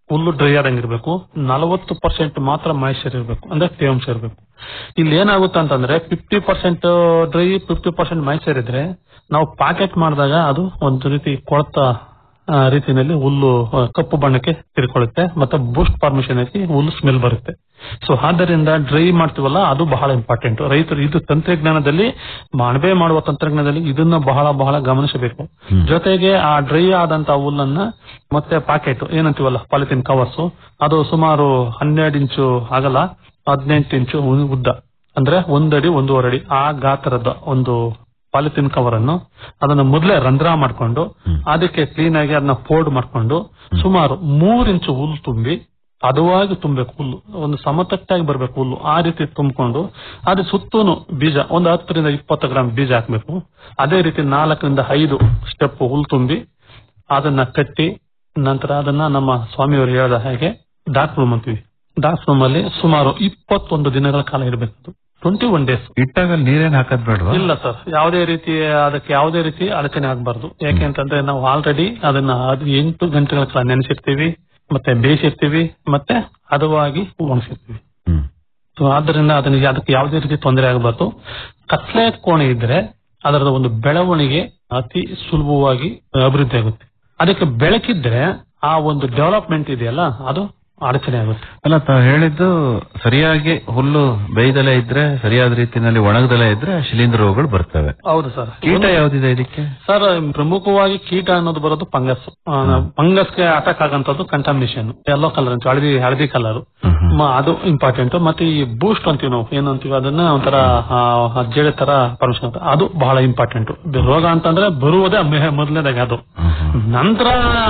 ಹುಲ್ಲು ಡ್ರೈ ಆದಂಗೆ ಇರಬೇಕು ನಲವತ್ತು ಪರ್ಸೆಂಟ್ ಮಾತ್ರ ಮಾಯಿಶ್ಚರ್ ಇರಬೇಕು ಅಂದ್ರೆ ತೇವಾಂಶ ಇರಬೇಕು ಇಲ್ಲಿ ಏನಾಗುತ್ತೆ ಅಂತಂದ್ರೆ fifty percent dry fifty percent moisture ಇದ್ರೆ ನಾವು ಪ್ಯಾಕೆಟ್ ಮಾಡಿದಾಗ ಅದು ಒಂದು ರೀತಿ ಕೊಳತ ಆ, ರೀತಿಯಲ್ಲಿ ಹುಲ್ಲು ಆ, ಕಪ್ಪು ಬಣ್ಣಕ್ಕೆ ತಿರ್ಕೊಳ್ಳುತ್ತೆ ಮತ್ತೆ ಬೂಸ್ಟ್ ಫಾರ್ಮೇಶನ್ ಆಗಿ ಹುಲ್ಲು ಸ್ಮೆಲ್ ಬರುತ್ತೆ ಸೊ ಆದ್ದರಿಂದ ಡ್ರೈ ಮಾಡ್ತೀವಲ್ಲ ಅದು ಬಹಳ ಇಂಪಾರ್ಟೆಂಟ್ ರೈತರು ಇದು ತಂತ್ರಜ್ಞಾನದಲ್ಲಿ ಅಣಬೆ ಮಾಡುವ ತಂತ್ರಜ್ಞಾನದಲ್ಲಿ ಇದನ್ನ ಬಹಳ ಬಹಳ ಗಮನಿಸಬೇಕು ಜೊತೆಗೆ ಆ ಡ್ರೈ ಆದಂತ ಹುಲ್ಲನ್ನ ಮತ್ತೆ ಪ್ಯಾಕೆಟ್ ಏನಂತೀವಲ್ಲ ಪಾಲಿಥಿನ್ ಕವರ್ಸ್ ಅದು ಸುಮಾರು ಹನ್ನೆರಡು ಇಂಚು ಆಗಲ್ಲ ಹದಿನೆಂಟು ಇಂಚು ಉ- ಉದ್ದ ಅಂದ್ರೆ ಒಂದಡಿ ಒಂದೂವರೆ ಅಡಿ ಆ ಗಾತ್ರದ ಒಂದು ಪಾಲಿಥಿನ್ ಕವರ್ ಅನ್ನು ಅದನ್ನ ಮೊದಲೇ ರಂಧ್ರ ಮಾಡ್ಕೊಂಡು ಅದಕ್ಕೆ ಕ್ಲೀನ್ ಆಗಿ ಅದನ್ನ ಫೋಲ್ಡ್ ಮಾಡ್ಕೊಂಡು ಸುಮಾರು ಮೂರ್ ಇಂಚು ಹುಲ್ಲು ತುಂಬಿ ಹದವಾಗಿ ತುಂಬಬೇಕು ಹುಲ್ಲು ಒಂದು ಸಮತಟ್ಟಾಗಿ ಬರ್ಬೇಕು ಹುಲ್ಲು ಆ ರೀತಿ ತುಂಬಿಕೊಂಡು ಅದ್ರ ಸುತ್ತೂನು ಬೀಜ ಒಂದು ಹತ್ತರಿಂದ ಇಪ್ಪತ್ತು ಗ್ರಾಮ್ ಬೀಜ ಹಾಕ್ಬೇಕು ಅದೇ ರೀತಿ ನಾಲ್ಕರಿಂದ ಐದು ಸ್ಟೆಪ್ ಹುಲ್ಲು ತುಂಬಿ ಅದನ್ನ ಕಟ್ಟಿ ನಂತರ ಅದನ್ನ ನಮ್ಮ ಸ್ವಾಮಿಯವರು ಹೇಳಿದ ಹಾಗೆ ಡಾರ್ಕ್ ರೂಮ್ ಅಂತೀವಿ ಡಾರ್ಕ್ ರೂಮ್ ಅಲ್ಲಿ ಸುಮಾರು ಇಪ್ಪತ್ತೊಂದು ದಿನಗಳ ಕಾಲ ಇರಬೇಕು ಟ್ವೆಂಟಿ ಒನ್ ಡೇಸ್ ಇಟ್ಟಾಗ ನೀರೇನ್ ಹಾಕದ್ ಬೇಡವಾ ಇಲ್ಲ ಸರ್ ಯಾವುದೇ ರೀತಿ ಅದಕ್ಕೆ ಯಾವುದೇ ರೀತಿ ಅಡಚಣೆ ಆಗಬಾರ್ದು ಯಾಕೆ ಅಂತಂದ್ರೆ ನಾವು ಆಲ್ರೆಡಿ ಅದನ್ನ ಅದು ಎಂಟು ಗಂಟೆಗಳ ಕಾಲ ನೆನೆಸಿರ್ತೀವಿ ಮತ್ತೆ ಬೇಯಿಸಿರ್ತೀವಿ ಮತ್ತೆ ಹದವಾಗಿ ಒಣಗಿಸಿರ್ತೀವಿ ಸೊ ಆದ್ದರಿಂದ ಅದನ್ನ ಅದಕ್ಕೆ ಯಾವುದೇ ರೀತಿ ತೊಂದರೆ ಆಗಬಾರ್ದು ಕತ್ಲೆ ಕೋಣೆ ಇದ್ರೆ ಅದರದ ಒಂದು ಬೆಳವಣಿಗೆ ಅತಿ ಸುಲಭವಾಗಿ ಅಭಿವೃದ್ಧಿ ಆಗುತ್ತೆ ಅದಕ್ಕೆ ಬೆಳಕಿದ್ರೆ ಆ ಒಂದು ಡೆವಲಪ್ಮೆಂಟ್ ಇದೆಯಲ್ಲ ಅದು ಅಡಚಣೆ ಆಗುತ್ತೆ ಅಲ್ಲ ತಾವು ಹೇಳಿದ್ದು ಸರಿಯಾಗಿ ಹುಲ್ಲು ಬೇಯ್ದಲೇ ಇದ್ರೆ ಸರಿಯಾದ ರೀತಿಯಲ್ಲಿ ಒಣಗದಲೇ ಇದ್ರೆ ಶಿಲೀಂಧ್ರ ರೋಗಗಳು ಬರ್ತವೆ ಹೌದು ಸರ್ ಕೀಟ ಯಾವ್ದಿದೆ ಇದಕ್ಕೆ ಸರ್ ಪ್ರಮುಖವಾಗಿ ಕೀಟ ಅನ್ನೋದು ಬರೋದು ಫಂಗಸ್ ಫಂಗಸ್ಗೆ ಅಟ್ಯಾಕ್ ಆಗಂತದ್ದು ಕಂಟಾಮಿನೇಷನ್ ಯೆಲ್ಲೋ ಕಲರ್ ಅಂತ ಹಳದಿ ಹಳದಿ ಕಲರ್ ಅದು ಇಂಪಾರ್ಟೆಂಟ್ ಮತ್ತೆ ಈ ಬೂಸ್ಟ್ ಅಂತೀವಿ ನಾವು ಏನು ಅಂತೀವಿ ಅದನ್ನ ಒಂಥರ ಆ, ಜೇಳೆ ತರ ಪರ್ಮಿಷನ್ ಅದು ಬಹಳ ಇಂಪಾರ್ಟೆಂಟ್ ರೋಗ ಅಂತಂದ್ರೆ ಬರುವುದೇ ಮೆ- ಮೊದಲನೇದಾಗಿ ಅದು ನಂತರ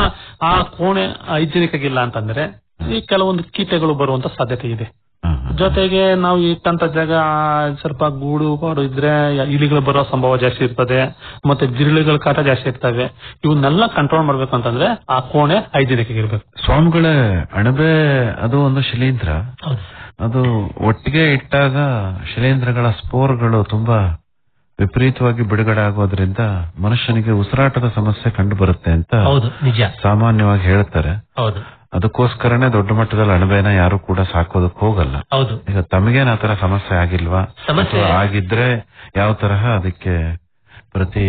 ಆ ಕೋಣೆ ಹೈಜಿನಿಕ್ ಆಗಿಲ್ಲ ಅಂತಂದ್ರೆ ಈ ಕೆಲವೊಂದು ಕೀಟಗಳು ಬರುವಂತ ಸಾಧ್ಯತೆ ಇದೆ ಜೊತೆಗೆ ನಾವು ಇಟ್ಟಂತ ಜಾಗ ಸ್ವಲ್ಪ ಗೂಡು ಪಾಡು ಇದ್ರೆ ಇಲಿಗಳು ಬರೋ ಸಂಭವ ಜಾಸ್ತಿ ಇರ್ತದೆ ಮತ್ತೆ ಜಿರಳೆಗಳ ಕಾಟ ಜಾಸ್ತಿ ಇರ್ತವೆ ಇವನ್ನೆಲ್ಲ ಕಂಟ್ರೋಲ್ ಮಾಡ್ಬೇಕು ಅಂತಂದ್ರೆ ಆ ಕೋಣೆ ಹೈಜಿನಿಕ್ ಆಗಿರ್ಬೇಕು ಸ್ವಾಮಿಗಳೇ ಅಣಬೆ ಅದು ಒಂದು ಶಿಲೀಂಧ್ರ ಅದು ಒಟ್ಟಿಗೆ ಇಟ್ಟಾಗ ಶಿಲೀಂಧ್ರಗಳ ಸ್ಪೋರ್ಗಳು ತುಂಬಾ ವಿಪರೀತವಾಗಿ ಬಿಡುಗಡೆ ಆಗೋದ್ರಿಂದ ಮನುಷ್ಯನಿಗೆ ಉಸಿರಾಟದ ಸಮಸ್ಯೆ ಕಂಡು ಬರುತ್ತೆ ಅಂತ ಹೌದು ನಿಜ ಸಾಮಾನ್ಯವಾಗಿ ಹೇಳ್ತಾರೆ ಹೌದು ಅದಕ್ಕೋಸ್ಕರನೇ ದೊಡ್ಡ ಮಟ್ಟದಲ್ಲಿ ಅಣಬೆನ ಯಾರು ಕೂಡ ಸಾಕೋದಕ್ ಹೋಗಲ್ಲ ಹೌದು ಈಗ ತಮಗೇನ್ ಆತರ ಸಮಸ್ಯೆ ಆಗಿಲ್ವಾ ಸಮಸ್ಯೆ- ಅಥವಾ ಆಗಿದ್ರೆ ಯಾವ ತರಹ ಅದಕ್ಕೆ ಪ್ರತಿ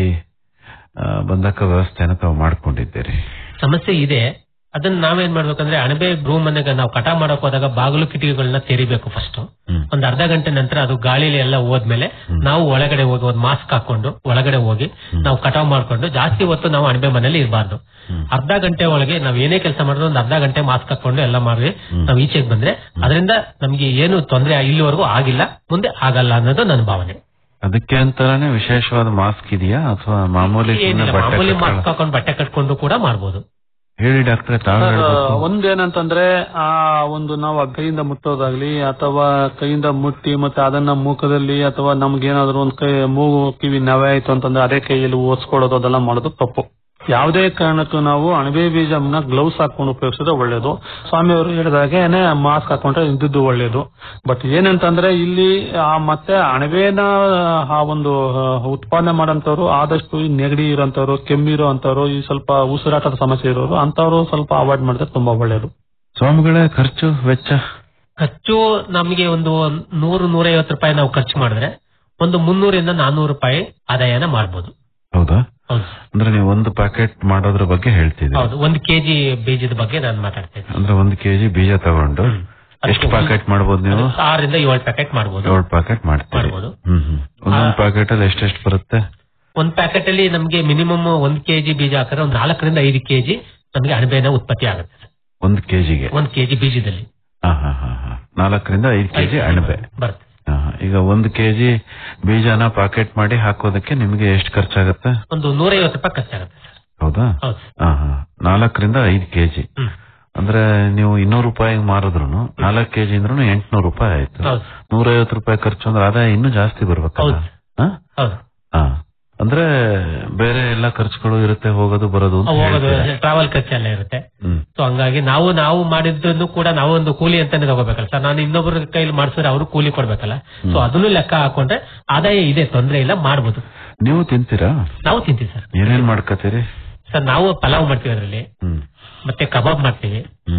ಆ, ಬಂಧಕ ವ್ಯವಸ್ಥೆನ ತಾವು ಮಾಡ್ಕೊಂಡಿದ್ದೀರಿ ಸಮಸ್ಯೆ ಇದೆ ಅದನ್ನ ನಾವೇನ್ ಮಾಡ್ಬೇಕಂದ್ರೆ ಅಣಬೆ ರೂಮ್ ಮನೆಗೆ ನಾವು ಕಟ ಮಾಡಕ್ ಹೋದಾಗ ಬಾಗಿಲು ಕಿಟಕಿಗಳನ್ನ ತೆರಿಬೇಕು ಫಸ್ಟ್ ಒಂದ್ ಅರ್ಧ ಗಂಟೆ ನಂತರ ಅದು ಗಾಳಿಲಿ ಎಲ್ಲ ಹೋದ್ಮೇಲೆ ನಾವು ಒಳಗಡೆ ಹೋಗಿ ಒಂದು ಮಾಸ್ಕ್ ಹಾಕೊಂಡು ಒಳಗಡೆ ಹೋಗಿ ನಾವು ಕಟಾವ್ ಮಾಡ್ಕೊಂಡು ಜಾಸ್ತಿ ಹೊತ್ತು ನಾವು ಅಣಬೆ ಮನೇಲಿ ಇರಬಾರ್ದು ಅರ್ಧ ಗಂಟೆ ಒಳಗೆ ನಾವ್ ಏನೇ ಕೆಲಸ ಮಾಡಿದ್ರು ಒಂದು ಅರ್ಧ ಗಂಟೆ ಮಾಸ್ಕ್ ಹಾಕೊಂಡು ಎಲ್ಲ ಮಾಡಿ ನಾವು ಈಚೆಗೆ ಬಂದ್ರೆ ಅದರಿಂದ ನಮ್ಗೆ ಏನು ತೊಂದರೆ ಇಲ್ಲಿವರೆಗೂ ಆಗಿಲ್ಲ ಮುಂದೆ ಆಗಲ್ಲ ಅನ್ನೋದು ನನ್ನ ಭಾವನೆ ಅದಕ್ಕೆ ಅಂತಾನೆ ವಿಶೇಷವಾದ ಮಾಸ್ಕ್ ಇದೆಯಾ ಅಥವಾ ಮಾಮೂಲಿ ಸುಮ್ನೆ ಏನಿಲ್ಲ ಬಟ್ಟೆ ಮಾಮೂಲಿ ಕಟ್ಕೊಳ್ಳೋ- ಮಾಸ್ಕ್ ಹಾಕೊಂಡು ಬಟ್ಟೆ ಕಟ್ಕೊಂಡು ಕೂಡ ಮಾಡ್ಬೋದು ಹೇಳಿ ಡಾಕ್ಟ್ರೆ ತಾವು ಸರ್, ಹೇಳ್ಬೇಕು ಒಂದೇನಂತಂದ್ರೆ ಆ ಒಂದು ನಾವು ಆ ಕೈಯಿಂದ ಮುಟ್ಟೋದಾಗ್ಲಿ ಅಥವಾ ಕೈಯಿಂದ ಮುಟ್ಟಿ ಮತ್ತೆ ಅದನ್ನ ಮೂಕದಲ್ಲಿ ಅಥವಾ ನಮ್ಗೇನಾದ್ರೂ ಒಂದ್ ಕೈ ಮೂಗು ಕಿವಿ ನವೆ ಆಯ್ತು ಅಂತಂದ್ರೆ ಅದೇ ಕೈಯಲ್ಲಿ ಓದಿಸ್ಕೊಳ್ಳೋದು ಅದೆಲ್ಲ ಮಾಡೋದು ತಪ್ಪು ಯಾವುದೇ ಕಾರಣಕ್ಕೂ ನಾವು ಅಣಬೆ ಬೀಜವನ್ನ ಗ್ಲೌಸ್ ಹಾಕೊಂಡು ಉಪಯೋಗಿಸಿದ್ರೆ ಒಳ್ಳೇದು ಸ್ವಾಮಿಯವರು ಹೇಳಿದಾಗೇನೆ ಮಾಸ್ಕ್ ಹಾಕೊಂಡ್ರೆ ಇದ್ದಿದ್ದು ಒಳ್ಳೇದು ಬಟ್ ಏನಂತಂದ್ರೆ ಇಲ್ಲಿ ಆ ಮತ್ತೆ ಅಣಬೆನ ಆ ಒಂದು ಆ, ಉತ್ಪಾದನೆ ಮಾಡೋಂಥವ್ರು ಆದಷ್ಟು ಈ ನೆಗಡಿ ಇರೋಂಥವ್ರು ಕೆಮ್ಮಿರೋ ಅಂತವ್ರು ಈ ಸ್ವಲ್ಪ ಉಸಿರಾಟದ ಸಮಸ್ಯೆ ಇರೋರು ಅಂತವ್ರು ಸ್ವಲ್ಪ ಅವಾಯ್ಡ್ ಮಾಡಿದ್ರೆ ತುಂಬಾ ಒಳ್ಳೇದು ಸ್ವಾಮಿಗಳೇ ಖರ್ಚು ವೆಚ್ಚ ಖರ್ಚು ನಮಗೆ ಒಂದು ನೂರು ನೂರೈವತ್ತು ರೂಪಾಯಿ ನಾವು ಖರ್ಚು ಮಾಡಿದ್ರೆ ಒಂದು ಮುನ್ನೂರಿಂದ ನಾನೂರು ರೂಪಾಯಿ ಆದಾಯನ ಮಾಡ್ಬೋದು ಹೌದಾ ಹೌದು ಅಂದ್ರೆ ನೀವು ಒಂದು ಪ್ಯಾಕೆಟ್ ಮಾಡೋದ್ರ ಬಗ್ಗೆ ಹೇಳ್ತಿದ್ದೀರಿ ಹೌದು ಒಂದು ಕೆಜಿ ಬೀಜದ ಬಗ್ಗೆ ನಾನು ಮಾತಾಡ್ತಾ ಇದ್ದೀನಿ ಅಂದ್ರೆ ಒಂದು ಕೆಜಿ ಬೀಜ ತಗೊಂಡು ಎಷ್ಟು ಪ್ಯಾಕೆಟ್ ಮಾಡ್ಬೋದು ನೀವು ಆರರಿಂದ ಏಳು ಪ್ಯಾಕೆಟ್ ಮಾಡ್ಬೋದು ಏಳು ಪ್ಯಾಕೆಟ್ ಮಾಡ್ತೀರಿ ಮಾಡ್ಬೋದು ಹ್ಮ್ ಹ್ಮ್ ಒಂದೊಂದು ಪ್ಯಾಕೆಟ್ ಅಲ್ಲಿ ಎಷ್ಟೆಷ್ಟು ಬರುತ್ತೆ ಒಂದ್ ಪ್ಯಾಕೆಟ್ ಅಲ್ಲಿ ನಮಗೆ ಮಿನಿಮಮ್ ಒಂದ್ ಕೆಜಿ ಬೀಜ ಹಾಕಿದ್ರೆ ಒಂದು ನಾಲ್ಕರಿಂದ ಐದು ಕೆಜಿ ನಮಗೆ ಅಣಬೆನ ಉತ್ಪತ್ತಿ ಆಗುತ್ತೆ ಒಂದು ಕೆಜಿಗೆ ಒಂದ್ ಕೆಜಿ ಬೀಜದಲ್ಲಿ ಹಾ ಹಾ ಹಾ ಹಾ ನಾಲ್ಕರಿಂದ ಐದು ಕೆಜಿ ಅಣಬೆ ಬರುತ್ತೆ ಹಾ, ಹಾ. ಈಗ ಒಂದು ಕೆಜಿ ಬೀಜನ ಪ್ಯಾಕೆಟ್ ಮಾಡಿ ಹಾಕೋದಕ್ಕೆ ನಿಮಗೆ ಎಷ್ಟು ಖರ್ಚಾಗತ್ತೆ ಒಂದು ನೂರೈವತ್ತು ರೂಪಾಯಿ ಖರ್ಚಾಗುತ್ತೆ ಹೌದಾ ಹೌದು ಹಾ ಹಾ ನಾಲ್ಕರಿಂದ ಐದು ಕೆಜಿ ಹ್ಮ್. ಅಂದ್ರೆ ನೀವು ಇನ್ನೂರು ರೂಪಾಯಿಗೆ ಮಾರಿದ್ರು ನಾಲ್ಕು ಕೆಜಿ ಅಂದ್ರೂ ಎಂಟ್ನೂರು ರೂಪಾಯಿ ಆಯ್ತು ಹೌದು ನೂರೈವತ್ತು ರೂಪಾಯಿ ಖರ್ಚು ಅಂದ್ರೆ ಆದಾಯ ಇನ್ನೂ ಜಾಸ್ತಿ ಬರ್ಬೇಕಲ್ಲ ಹೌದು. ಹಾ? ಹೌದು ಹಾ. ಅಂದ್ರೆ ಬೇರೆ ಎಲ್ಲ ಖರ್ಚುಗಳು ಇರುತ್ತೆ ಹೋಗೋದು ಬರೋದು ಅಂತ ಹೋಗೋದು ಹೇಳ್ತೀರಾ. ಟ್ರಾವೆಲ್ ಖರ್ಚೆಲ್ಲ ಇರುತ್ತೆ ಹ್ಮ್. ಸೊ ಹಂಗಾಗಿ ನಾವು ನಾವು ಮಾಡಿದ್ದನ್ನು ಕೂಡ ನಾವು ಒಂದು ಕೂಲಿ ಅಂತಾನೆ ತಗೋಬೇಕಲ್ಲ ಸರ್ ನಾನು ಇನ್ನೊಬ್ಬರ ಕೈಲಿ ಮಾಡಿಸಿದ್ರೆ ಅವರು ಕೂಲಿ ಕೊಡ್ಬೇಕಲ್ಲ ಸೊ ಅದನ್ನು ಲೆಕ್ಕ ಹಾಕೊಂಡ್ರೆ ಆದಾಯ ಇದೆ ತೊಂದರೆ ಇಲ್ಲ ಮಾಡ್ಬೋದು ನೀವು ತಿಂತೀರಾ ನಾವು ತಿಂತೀವಿ ಸರ್ ಏನೇನ್ ಮಾಡ್ಕೋತೀರಿ ಸರ್ ನಾವು ಪಲಾವ್ ಮಾಡ್ತೀವಿ ಅದರಲ್ಲಿ ಹ್ಮ್ ಮತ್ತೆ ಕಬಾಬ್ ಮಾಡ್ತೀವಿ ಹ್ಮ್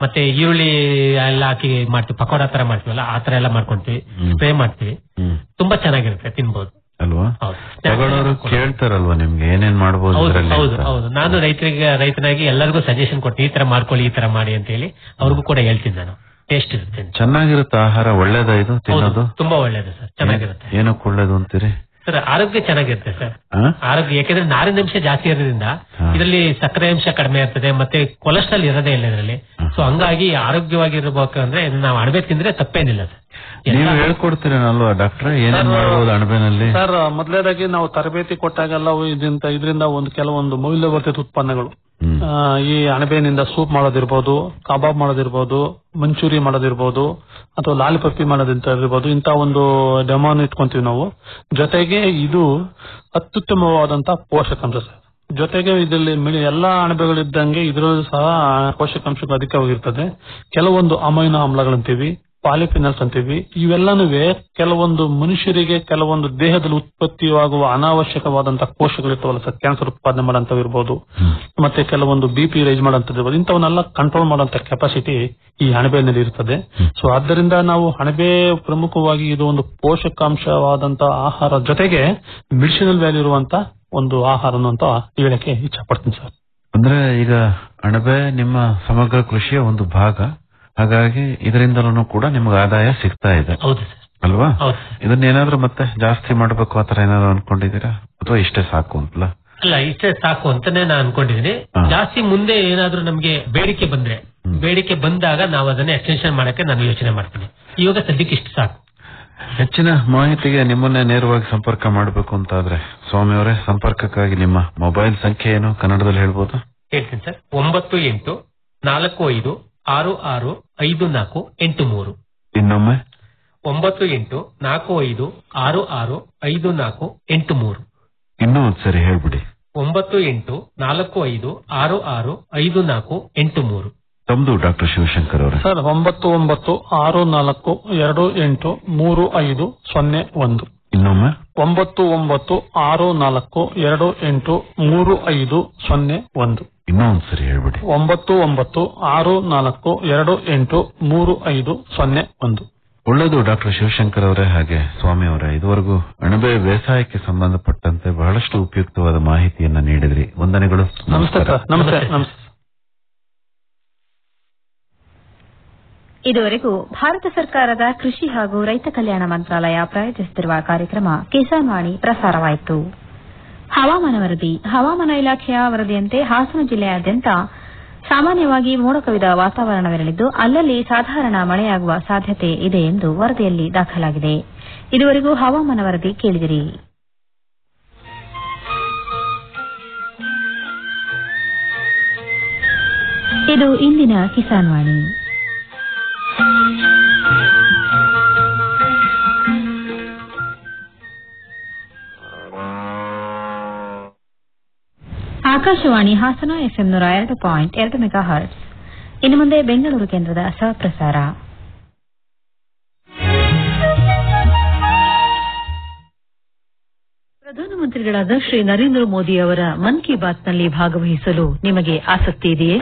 ಮತ್ತೆ ಈರುಳ್ಳಿ ಎಲ್ಲ ಹಾಕಿ ಮಾಡ್ತೀವಿ ಪಕೋಡ ತರ ಮಾಡ್ತೀವಲ್ಲ ಆ ತರ ಎಲ್ಲ ಮಾಡ್ಕೊಂತೀವಿ ಸ್ಪ್ರೇ ಮಾಡ್ತೀವಿ ತುಂಬಾ ಚೆನ್ನಾಗಿರುತ್ತೆ ತಿನ್ಬೋದು ಅಲ್ವಾ ಹೌದು ತಗೊಳ್ಳೋರು ಕೇಳ್ತಾರಲ್ವಾ ನಿಮ್ಗೆ ಏನೇನ್ ಮಾಡ್ಬೋದು ಹೌದು ಇದ್ರಲ್ಲಿ ಹೌದು ಅಂತ? ಹೌದು ನಾನು ರೈತರಿಗೆ ರೈತನಾಗಿ ಎಲ್ಲರಿಗೂ ಸಜೆಷನ್ ಕೊಡ್ತೀನಿ ಈ ತರ ಮಾಡ್ಕೊಳ್ಳಿ ಈ ತರ ಮಾಡಿ ಅಂತ ಹೇಳಿ ಅವ್ರಿಗೂ ಕೂಡ ಹೇಳ್ತೀನಿ ನಾನು ಟೇಸ್ಟ್ ಇರುತ್ತೆ ಅಂತ. ಚೆನ್ನಾಗಿರುತ್ತೆ ಆಹಾರ ಒಳ್ಳೇದ ಇದು ತಿನ್ನೋದು ಹೌದು ತುಂಬಾ ಒಳ್ಳೇದು ಸರ್ ಚೆನ್ನಾಗಿರುತ್ತೆ ಏನಕ್ಕೆ ಒಳ್ಳೇದು ಅಂತೀರಿ ಸರ್ ಆರೋಗ್ಯ ಚೆನ್ನಾಗಿರುತ್ತೆ ಸರ್ ಆ? ಆರೋಗ್ಯ ಯಾಕಂದ್ರೆ ನಾರಿನಂಶ ಜಾಸ್ತಿ ಇರೋದ್ರಿಂದ ಇದರಲ್ಲಿ ಸಕ್ಕರೆ ಅಂಶ ಕಡಿಮೆ ಇರ್ತದೆ ಮತ್ತೆ ಕೊಲೆಸ್ಟ್ರಾಲ್ ಇರೋದೇ ಇಲ್ಲ ಇದರಲ್ಲಿ ಸೊ ಹಂಗಾಗಿ ಆರೋಗ್ಯವಾಗಿರ್ಬೇಕಂದ್ರೆ ನಾವು ಅಣಬೆ ತಿಂದ್ರೆ ತಪ್ಪೇನಿಲ್ಲ ಸರ್ ನೀವು ಹೇಳ್ಕೊಡ್ತೀರೇನಲ್ವಾ ಡಾಕ್ಟ್ರೆ ಏನೇನ್ ಮಾಡ್ಬೋದು ಅಣಬೆನಲ್ಲಿ ಸರ್ ಮೊದಲನೇದಾಗಿ ನಾವು ತರಬೇತಿ ಕೊಟ್ಟಾಗೆಲ್ಲ ಇದರಿಂದ ಇದರಿಂದ ಒಂದು ಕೆಲವೊಂದು ಮೌಲ್ಯವರ್ಧಿತ ಉತ್ಪನ್ನಗಳು ಆ, ಈ ಅಣಬೆನಿಂದ ಸೂಪ್ ಮಾಡೋದಿರ್ಬೋದು ಕಬಾಬ್ ಮಾಡೋದಿರ್ಬೋದು ಮಂಚೂರಿ ಮಾಡೋದಿರ್ಬೋದು ಅಥವಾ ಲಾಲಿಪಪ್ಪಿ ಮಾಡೋದಿರ್ಬೋದು ಇಂತ ಒಂದು ಡೆಮೋನ್ ಇಟ್ಕೊಂತೀವಿ ನಾವು ಜೊತೆಗೆ ಇದು ಅತ್ಯುತ್ತಮವಾದಂತ ಪೋಷಕಾಂಶ ಸರ್ ಜೊತೆಗೆ ಇದರಲ್ಲಿ ಮಿಳಿ ಎಲ್ಲಾ ಅಣಬೆಗಳಿದ್ದಂಗೆ ಇದರಲ್ಲೂ ಸಹ ಪೋಷಕಾಂಶಗಳು ಅಧಿಕವಾಗಿರ್ತದೆ ಕೆಲವೊಂದು ಅಮೈನೋ ಆಮ್ಲಗಳಂತೀವಿ ಪಾಲಿಫಿನಲ್ಸ್ ಅಂತೀವಿ ಇವೆಲ್ಲನೂ ಕೆಲವೊಂದು ಮನುಷ್ಯರಿಗೆ ಕೆಲವೊಂದು ದೇಹದಲ್ಲಿ ಉತ್ಪತ್ತಿಯಾಗುವ ಅನಾವಶ್ಯಕವಾದಂತಹ ಕೋಶಗಳಿರ್ತಾವಲ್ಲ ಸರ್ ಕ್ಯಾನ್ಸರ್ ಉತ್ಪಾದನೆ ಮಾಡೋಂಥವು ಇರ್ಬೋದು ಮತ್ತೆ ಕೆಲವೊಂದು ಬಿ ಪಿ ರೈಸ್ ಮಾಡೋಂಥದ್ದು ಇರ್ಬೋದು ಇಂಥವನ್ನೆಲ್ಲ ಕಂಟ್ರೋಲ್ ಮಾಡುವಂತ ಕೆಪಾಸಿಟಿ ಈ ಅಣಬೆನಲ್ಲಿ ಇರ್ತದೆ ಸೊ ಆದ್ದರಿಂದ ನಾವು ಅಣಬೆ ಪ್ರಮುಖವಾಗಿ ಇದು ಒಂದು ಪೋಷಕಾಂಶವಾದಂತ ಆಹಾರ ಜೊತೆಗೆ ಮೆಡಿಸಿನಲ್ ವ್ಯಾಲ್ಯೂ ಇರುವಂತ ಒಂದು ಆಹಾರ ಅಂತ ಹೇಳಕ್ಕೆ ಇಚ್ಛೆ ಪಡ್ತೀನಿ ಸರ್ ಅಂದ್ರೆ ಈಗ ಅಣಬೆ ನಿಮ್ಮ ಸಮಗ್ರ ಕೃಷಿಯ ಒಂದು ಭಾಗ ಹಾಗಾಗಿ ಇದರಿಂದಲೂ ಕೂಡ ನಿಮ್ಗೆ ಆದಾಯ ಸಿಗ್ತಾ ಇದೆ ಹೌದು ಸರ್ ಅಲ್ವಾ ಹೌದು ಇದನ್ನೇನಾದ್ರೂ ಮತ್ತೆ ಜಾಸ್ತಿ ಮಾಡ್ಬೇಕು ಆತರ ಏನಾದ್ರು ಅನ್ಕೊಂಡಿದ್ದೀರಾ ಅಥವಾ ಇಷ್ಟೇ ಸಾಕು ಅಂತಲ್ಲ ಅಲ್ಲ ಇಷ್ಟೇ ಸಾಕು ಅಂತಾನೆ ನಾನು ಅನ್ಕೊಂಡಿದೀನಿ ಜಾಸ್ತಿ ಮುಂದೆ ಏನಾದ್ರೂ ನಮ್ಗೆ ಬೇಡಿಕೆ ಬಂದ್ರೆ ಬೇಡಿಕೆ ಬಂದಾಗ ನಾವು ಅದನ್ನ ಎಕ್ಸ್ಟೆನ್ಷನ್ ಮಾಡಕ್ಕೆ ನಾನು ಯೋಚನೆ ಮಾಡ್ತೀನಿ ಇವಾಗ ಸದ್ಯಕ್ಕೆ ಇಷ್ಟು ಸಾಕು ಹೆಚ್ಚಿನ ಮಾಹಿತಿಗೆ ನಿಮ್ಮನ್ನೇ ನೇರವಾಗಿ ಸಂಪರ್ಕ ಮಾಡಬೇಕು ಅಂತಾದ್ರೆ ಸ್ವಾಮಿ ಅವರೇ ಸಂಪರ್ಕಕ್ಕಾಗಿ ನಿಮ್ಮ ಮೊಬೈಲ್ ಸಂಖ್ಯೆ ಏನು ಕನ್ನಡದಲ್ಲಿ ಹೇಳ್ಬೋದು ಹೇಳ್ತೀನಿ ಸರ್ ಒಂಬತ್ತು ಎಂಟು ನಾಲ್ಕು ಐದು ಆರು ಆರು ಐದು ನಾಲ್ಕು ಎಂಟು ಮೂರು ಇನ್ನೊಮ್ಮೆ ಒಂಬತ್ತು ಎಂಟು ನಾಲ್ಕು ಐದು ಆರು ಆರು ಐದು ನಾಲ್ಕು ಎಂಟು ಮೂರು ಇನ್ನೂ ಒಂದ್ಸರಿ ಹೇಳ್ಬಿಡಿ ಒಂಬತ್ತು ಎಂಟು ನಾಲ್ಕು ಐದು ಆರು ಆರು ಐದು ನಾಲ್ಕು ಎಂಟು ಮೂರು ತಮ್ದು ಡಾಕ್ಟರ್ ಶಿವಶಂಕರ್ ಅವರೇ ಸರ್ ಒಂಬತ್ತು ಒಂಬತ್ತು ಆರು ನಾಲ್ಕು ಎರಡು ಎಂಟು ಮೂರು ಐದು ಸೊನ್ನೆ ಒಂದು ಇನ್ನೊಮ್ಮೆ ಒಂಬತ್ತು ಒಂಬತ್ತು ಆರು ನಾಲ್ಕು ಎರಡು ಎಂಟು ಮೂರು ಐದು ಸೊನ್ನೆ ಒಂದು ಇನ್ನೂ ಒಂದ್ಸರಿ ಹೇಳ್ಬಿಡಿ ಒಂಬತ್ತು ಒಂಬತ್ತು ಆರು ನಾಲ್ಕು ಎರಡು ಎಂಟು ಮೂರು ಐದು ಸೊನ್ನೆ ಒಂದು ಒಳ್ಳೆಯದು ಡಾಕ್ಟರ್ ಶಿವಶಂಕರ್ ಅವರೇ ಹಾಗೆ ಸ್ವಾಮಿ ಅವರೇ ಇದುವರೆಗೂ ಅಣಬೆ ಬೇಸಾಯಕ್ಕೆ ಸಂಬಂಧಪಟ್ಟಂತೆ ಬಹಳಷ್ಟು ಉಪಯುಕ್ತವಾದ ಮಾಹಿತಿಯನ್ನ ನೀಡಿದ್ರಿ ವಂದನೆಗಳು ನಮಸ್ತೆ ಸರ್ ನಮಸ್ತೆ ನಮಸ್ತೆ ಇದುವರೆಗೂ ಭಾರತ ಸರ್ಕಾರದ ಕೃಷಿ ಹಾಗೂ ರೈತ ಕಲ್ಯಾಣ ಮಂತ್ರಾಲಯ ಪ್ರಾಯೋಜಿಸುತ್ತಿರುವ ಕಾರ್ಯಕ್ರಮ ಕಿಸಾನ್ ವಾಣಿ ಪ್ರಸಾರವಾಯಿತು ಹವಾಮಾನ ವರದಿ ಹವಾಮಾನ ಇಲಾಖೆಯ ವರದಿಯಂತೆ ಹಾಸನ ಜಿಲ್ಲೆಯಾದ್ಯಂತ ಸಾಮಾನ್ಯವಾಗಿ ಮೋಡ ಕವಿದ ವಾತಾವರಣವಿರಲಿದ್ದು ಅಲ್ಲಲ್ಲಿ ಸಾಧಾರಣ ಮಳೆಯಾಗುವ ಸಾಧ್ಯತೆ ಇದೆ ಎಂದು ವರದಿಯಲ್ಲಿ ದಾಖಲಾಗಿದೆ ಇದುವರೆಗೂ ಹವಾಮಾನ ವರದಿ ಕೇಳಿದಿರಿ ಇದು ಇಂದಿನ ಕಿಸಾನ್ ವಾಣಿ ಆಕಾಶವಾಣಿ ಹಾಸನ ಎಫ್ಎಂ ನೂರ ಎರಡು ಪಾಯಿಂಟ್ ಎರಡು ಮೆಗಾ ಹರ್ಟ್ಸ್ ಇನ್ನು ಮುಂದೆ ಬೆಂಗಳೂರು ಕೇಂದ್ರದ ಸಹಪ್ರಸಾರ ಪ್ರಧಾನಮಂತ್ರಿಗಳಾದ ಶ್ರೀ ನರೇಂದ್ರ ಮೋದಿ ಅವರ ಮನ್ ಕಿ ಬಾತ್ನಲ್ಲಿ ಭಾಗವಹಿಸಲು ನಿಮಗೆ ಆಸಕ್ತಿ ಇದೆಯೇ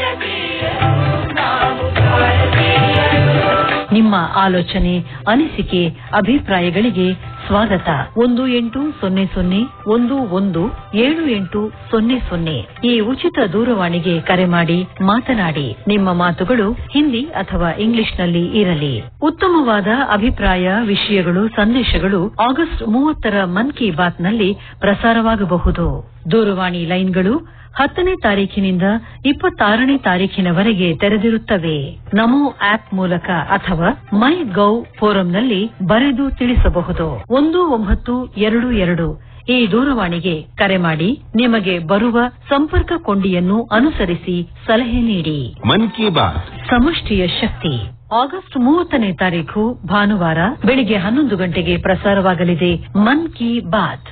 ನಿಮ್ಮ ಆಲೋಚನೆ ಅನಿಸಿಕೆ ಅಭಿಪ್ರಾಯಗಳಿಗೆ ಸ್ವಾಗತ ಒಂದು ಎಂಟು ಸೊನ್ನೆ ಸೊನ್ನೆ ಒಂದು ಒಂದು ಏಳು ಎಂಟು ಸೊನ್ನೆ ಸೊನ್ನೆ ಈ ಉಚಿತ ದೂರವಾಣಿಗೆ ಕರೆ ಮಾಡಿ ಮಾತನಾಡಿ ನಿಮ್ಮ ಮಾತುಗಳು ಹಿಂದಿ ಅಥವಾ ಇಂಗ್ಲಿಷ್ನಲ್ಲಿ ಇರಲಿ ಉತ್ತಮವಾದ ಅಭಿಪ್ರಾಯ ವಿಷಯಗಳು ಸಂದೇಶಗಳು ಆಗಸ್ಟ್ ಮೂವತ್ತರ ಮನ್ ಕಿ ಬಾತ್ನಲ್ಲಿ ಪ್ರಸಾರವಾಗಬಹುದು ದೂರವಾಣಿ ಲೈನ್ಗಳು ಹತ್ತನೇ ತಾರೀಖಿನಿಂದ ಇಪ್ಪತ್ತಾರನೇ ತಾರೀಖಿನವರೆಗೆ ತೆರೆದಿರುತ್ತವೆ ನಮೋ ಆಪ್ ಮೂಲಕ ಅಥವಾ ಮೈ ಗೌ ಫೋರಂನಲ್ಲಿ ಬರೆದು ತಿಳಿಸಬಹುದು ಒಂದು ಒಂಬತ್ತು ಎರಡು ಎರಡು ಈ ದೂರವಾಣಿಗೆ ಕರೆ ಮಾಡಿ ನಿಮಗೆ ಬರುವ ಸಂಪರ್ಕ ಕೊಂಡಿಯನ್ನು ಅನುಸರಿಸಿ ಸಲಹೆ ನೀಡಿ ಮನ್ ಕಿ ಬಾತ್ ಸಮಷ್ಟಿಯ ಶಕ್ತಿ ಆಗಸ್ಟ್ ಮೂವತ್ತನೇ ತಾರೀಖು ಭಾನುವಾರ ಬೆಳಿಗ್ಗೆ ಹನ್ನೊಂದು ಗಂಟೆಗೆ ಪ್ರಸಾರವಾಗಲಿದೆ ಮನ್ ಕಿ ಬಾತ್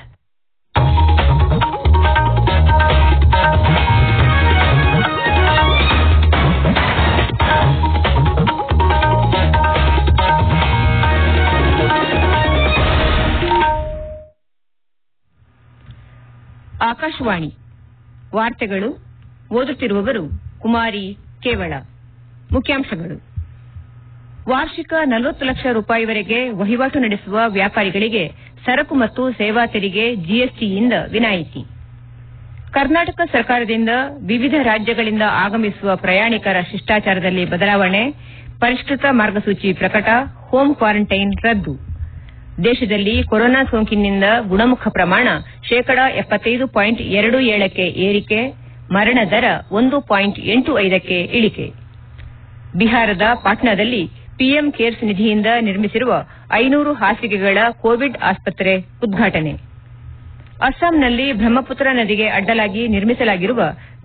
ಆಕಾಶವಾಣಿ ವಾರ್ತೆಗಳು ಓದುತ್ತಿರುವವರು ಕುಮಾರಿ ಕೇವಳ ಮುಖ್ಯಾಂಶಗಳು ವಾರ್ಷಿಕ ನಲವತ್ತು ಲಕ್ಷ ರೂಪಾಯಿವರೆಗೆ ವಹಿವಾಟು ನಡೆಸುವ ವ್ಯಾಪಾರಿಗಳಿಗೆ ಸರಕು ಮತ್ತು ಸೇವಾ ತೆರಿಗೆ ಜಿಎಸ್ಟಿಯಿಂದ ವಿನಾಯಿತಿ ಕರ್ನಾಟಕ ಸರ್ಕಾರದಿಂದ ವಿವಿಧ ರಾಜ್ಯಗಳಿಂದ ಆಗಮಿಸುವ ಪ್ರಯಾಣಿಕರ ಶಿಷ್ಟಾಚಾರದಲ್ಲಿ ಬದಲಾವಣೆ ಪರಿಷ್ಕೃತ ಮಾರ್ಗಸೂಚಿ ಪ್ರಕಟ ಹೋಮ್ ಕ್ವಾರಂಟೈನ್ ರದ್ದು ದೇಶದಲ್ಲಿ ಕೊರೋನಾ ಸೋಂಕಿನಿಂದ ಗುಣಮುಖ ಪ್ರಮಾಣ ಶೇಕಡಾ ಎಪ್ಪತ್ತೈದು ಪಾಯಿಂಟ್ ಎರಡು ಏಳಕ್ಕೆ ಏರಿಕೆ ಮರಣ ದರ ಒಂದು ಪಾಯಿಂಟ್ ಎಂಟು ಐದಕ್ಕೆ ಇಳಿಕೆ ಬಿಹಾರದ ಪಾಟ್ನಾದಲ್ಲಿ ಪಿಎಂ ಕೇರ್ಸ್ ನಿಧಿಯಿಂದ ನಿರ್ಮಿಸಿರುವ ಐನೂರು ಹಾಸಿಗೆಗಳ ಕೋವಿಡ್ ಆಸ್ಪತ್ರೆ ಉದ್ಘಾಟನೆ ಅಸ್ಸಾಂನಲ್ಲಿ ಬ್ರಹ್ಮಪುತ್ರ ನದಿಗೆ ಅಡ್ಡಲಾಗಿ ನಿರ್ಮಿಸಲಾಗಿರುವ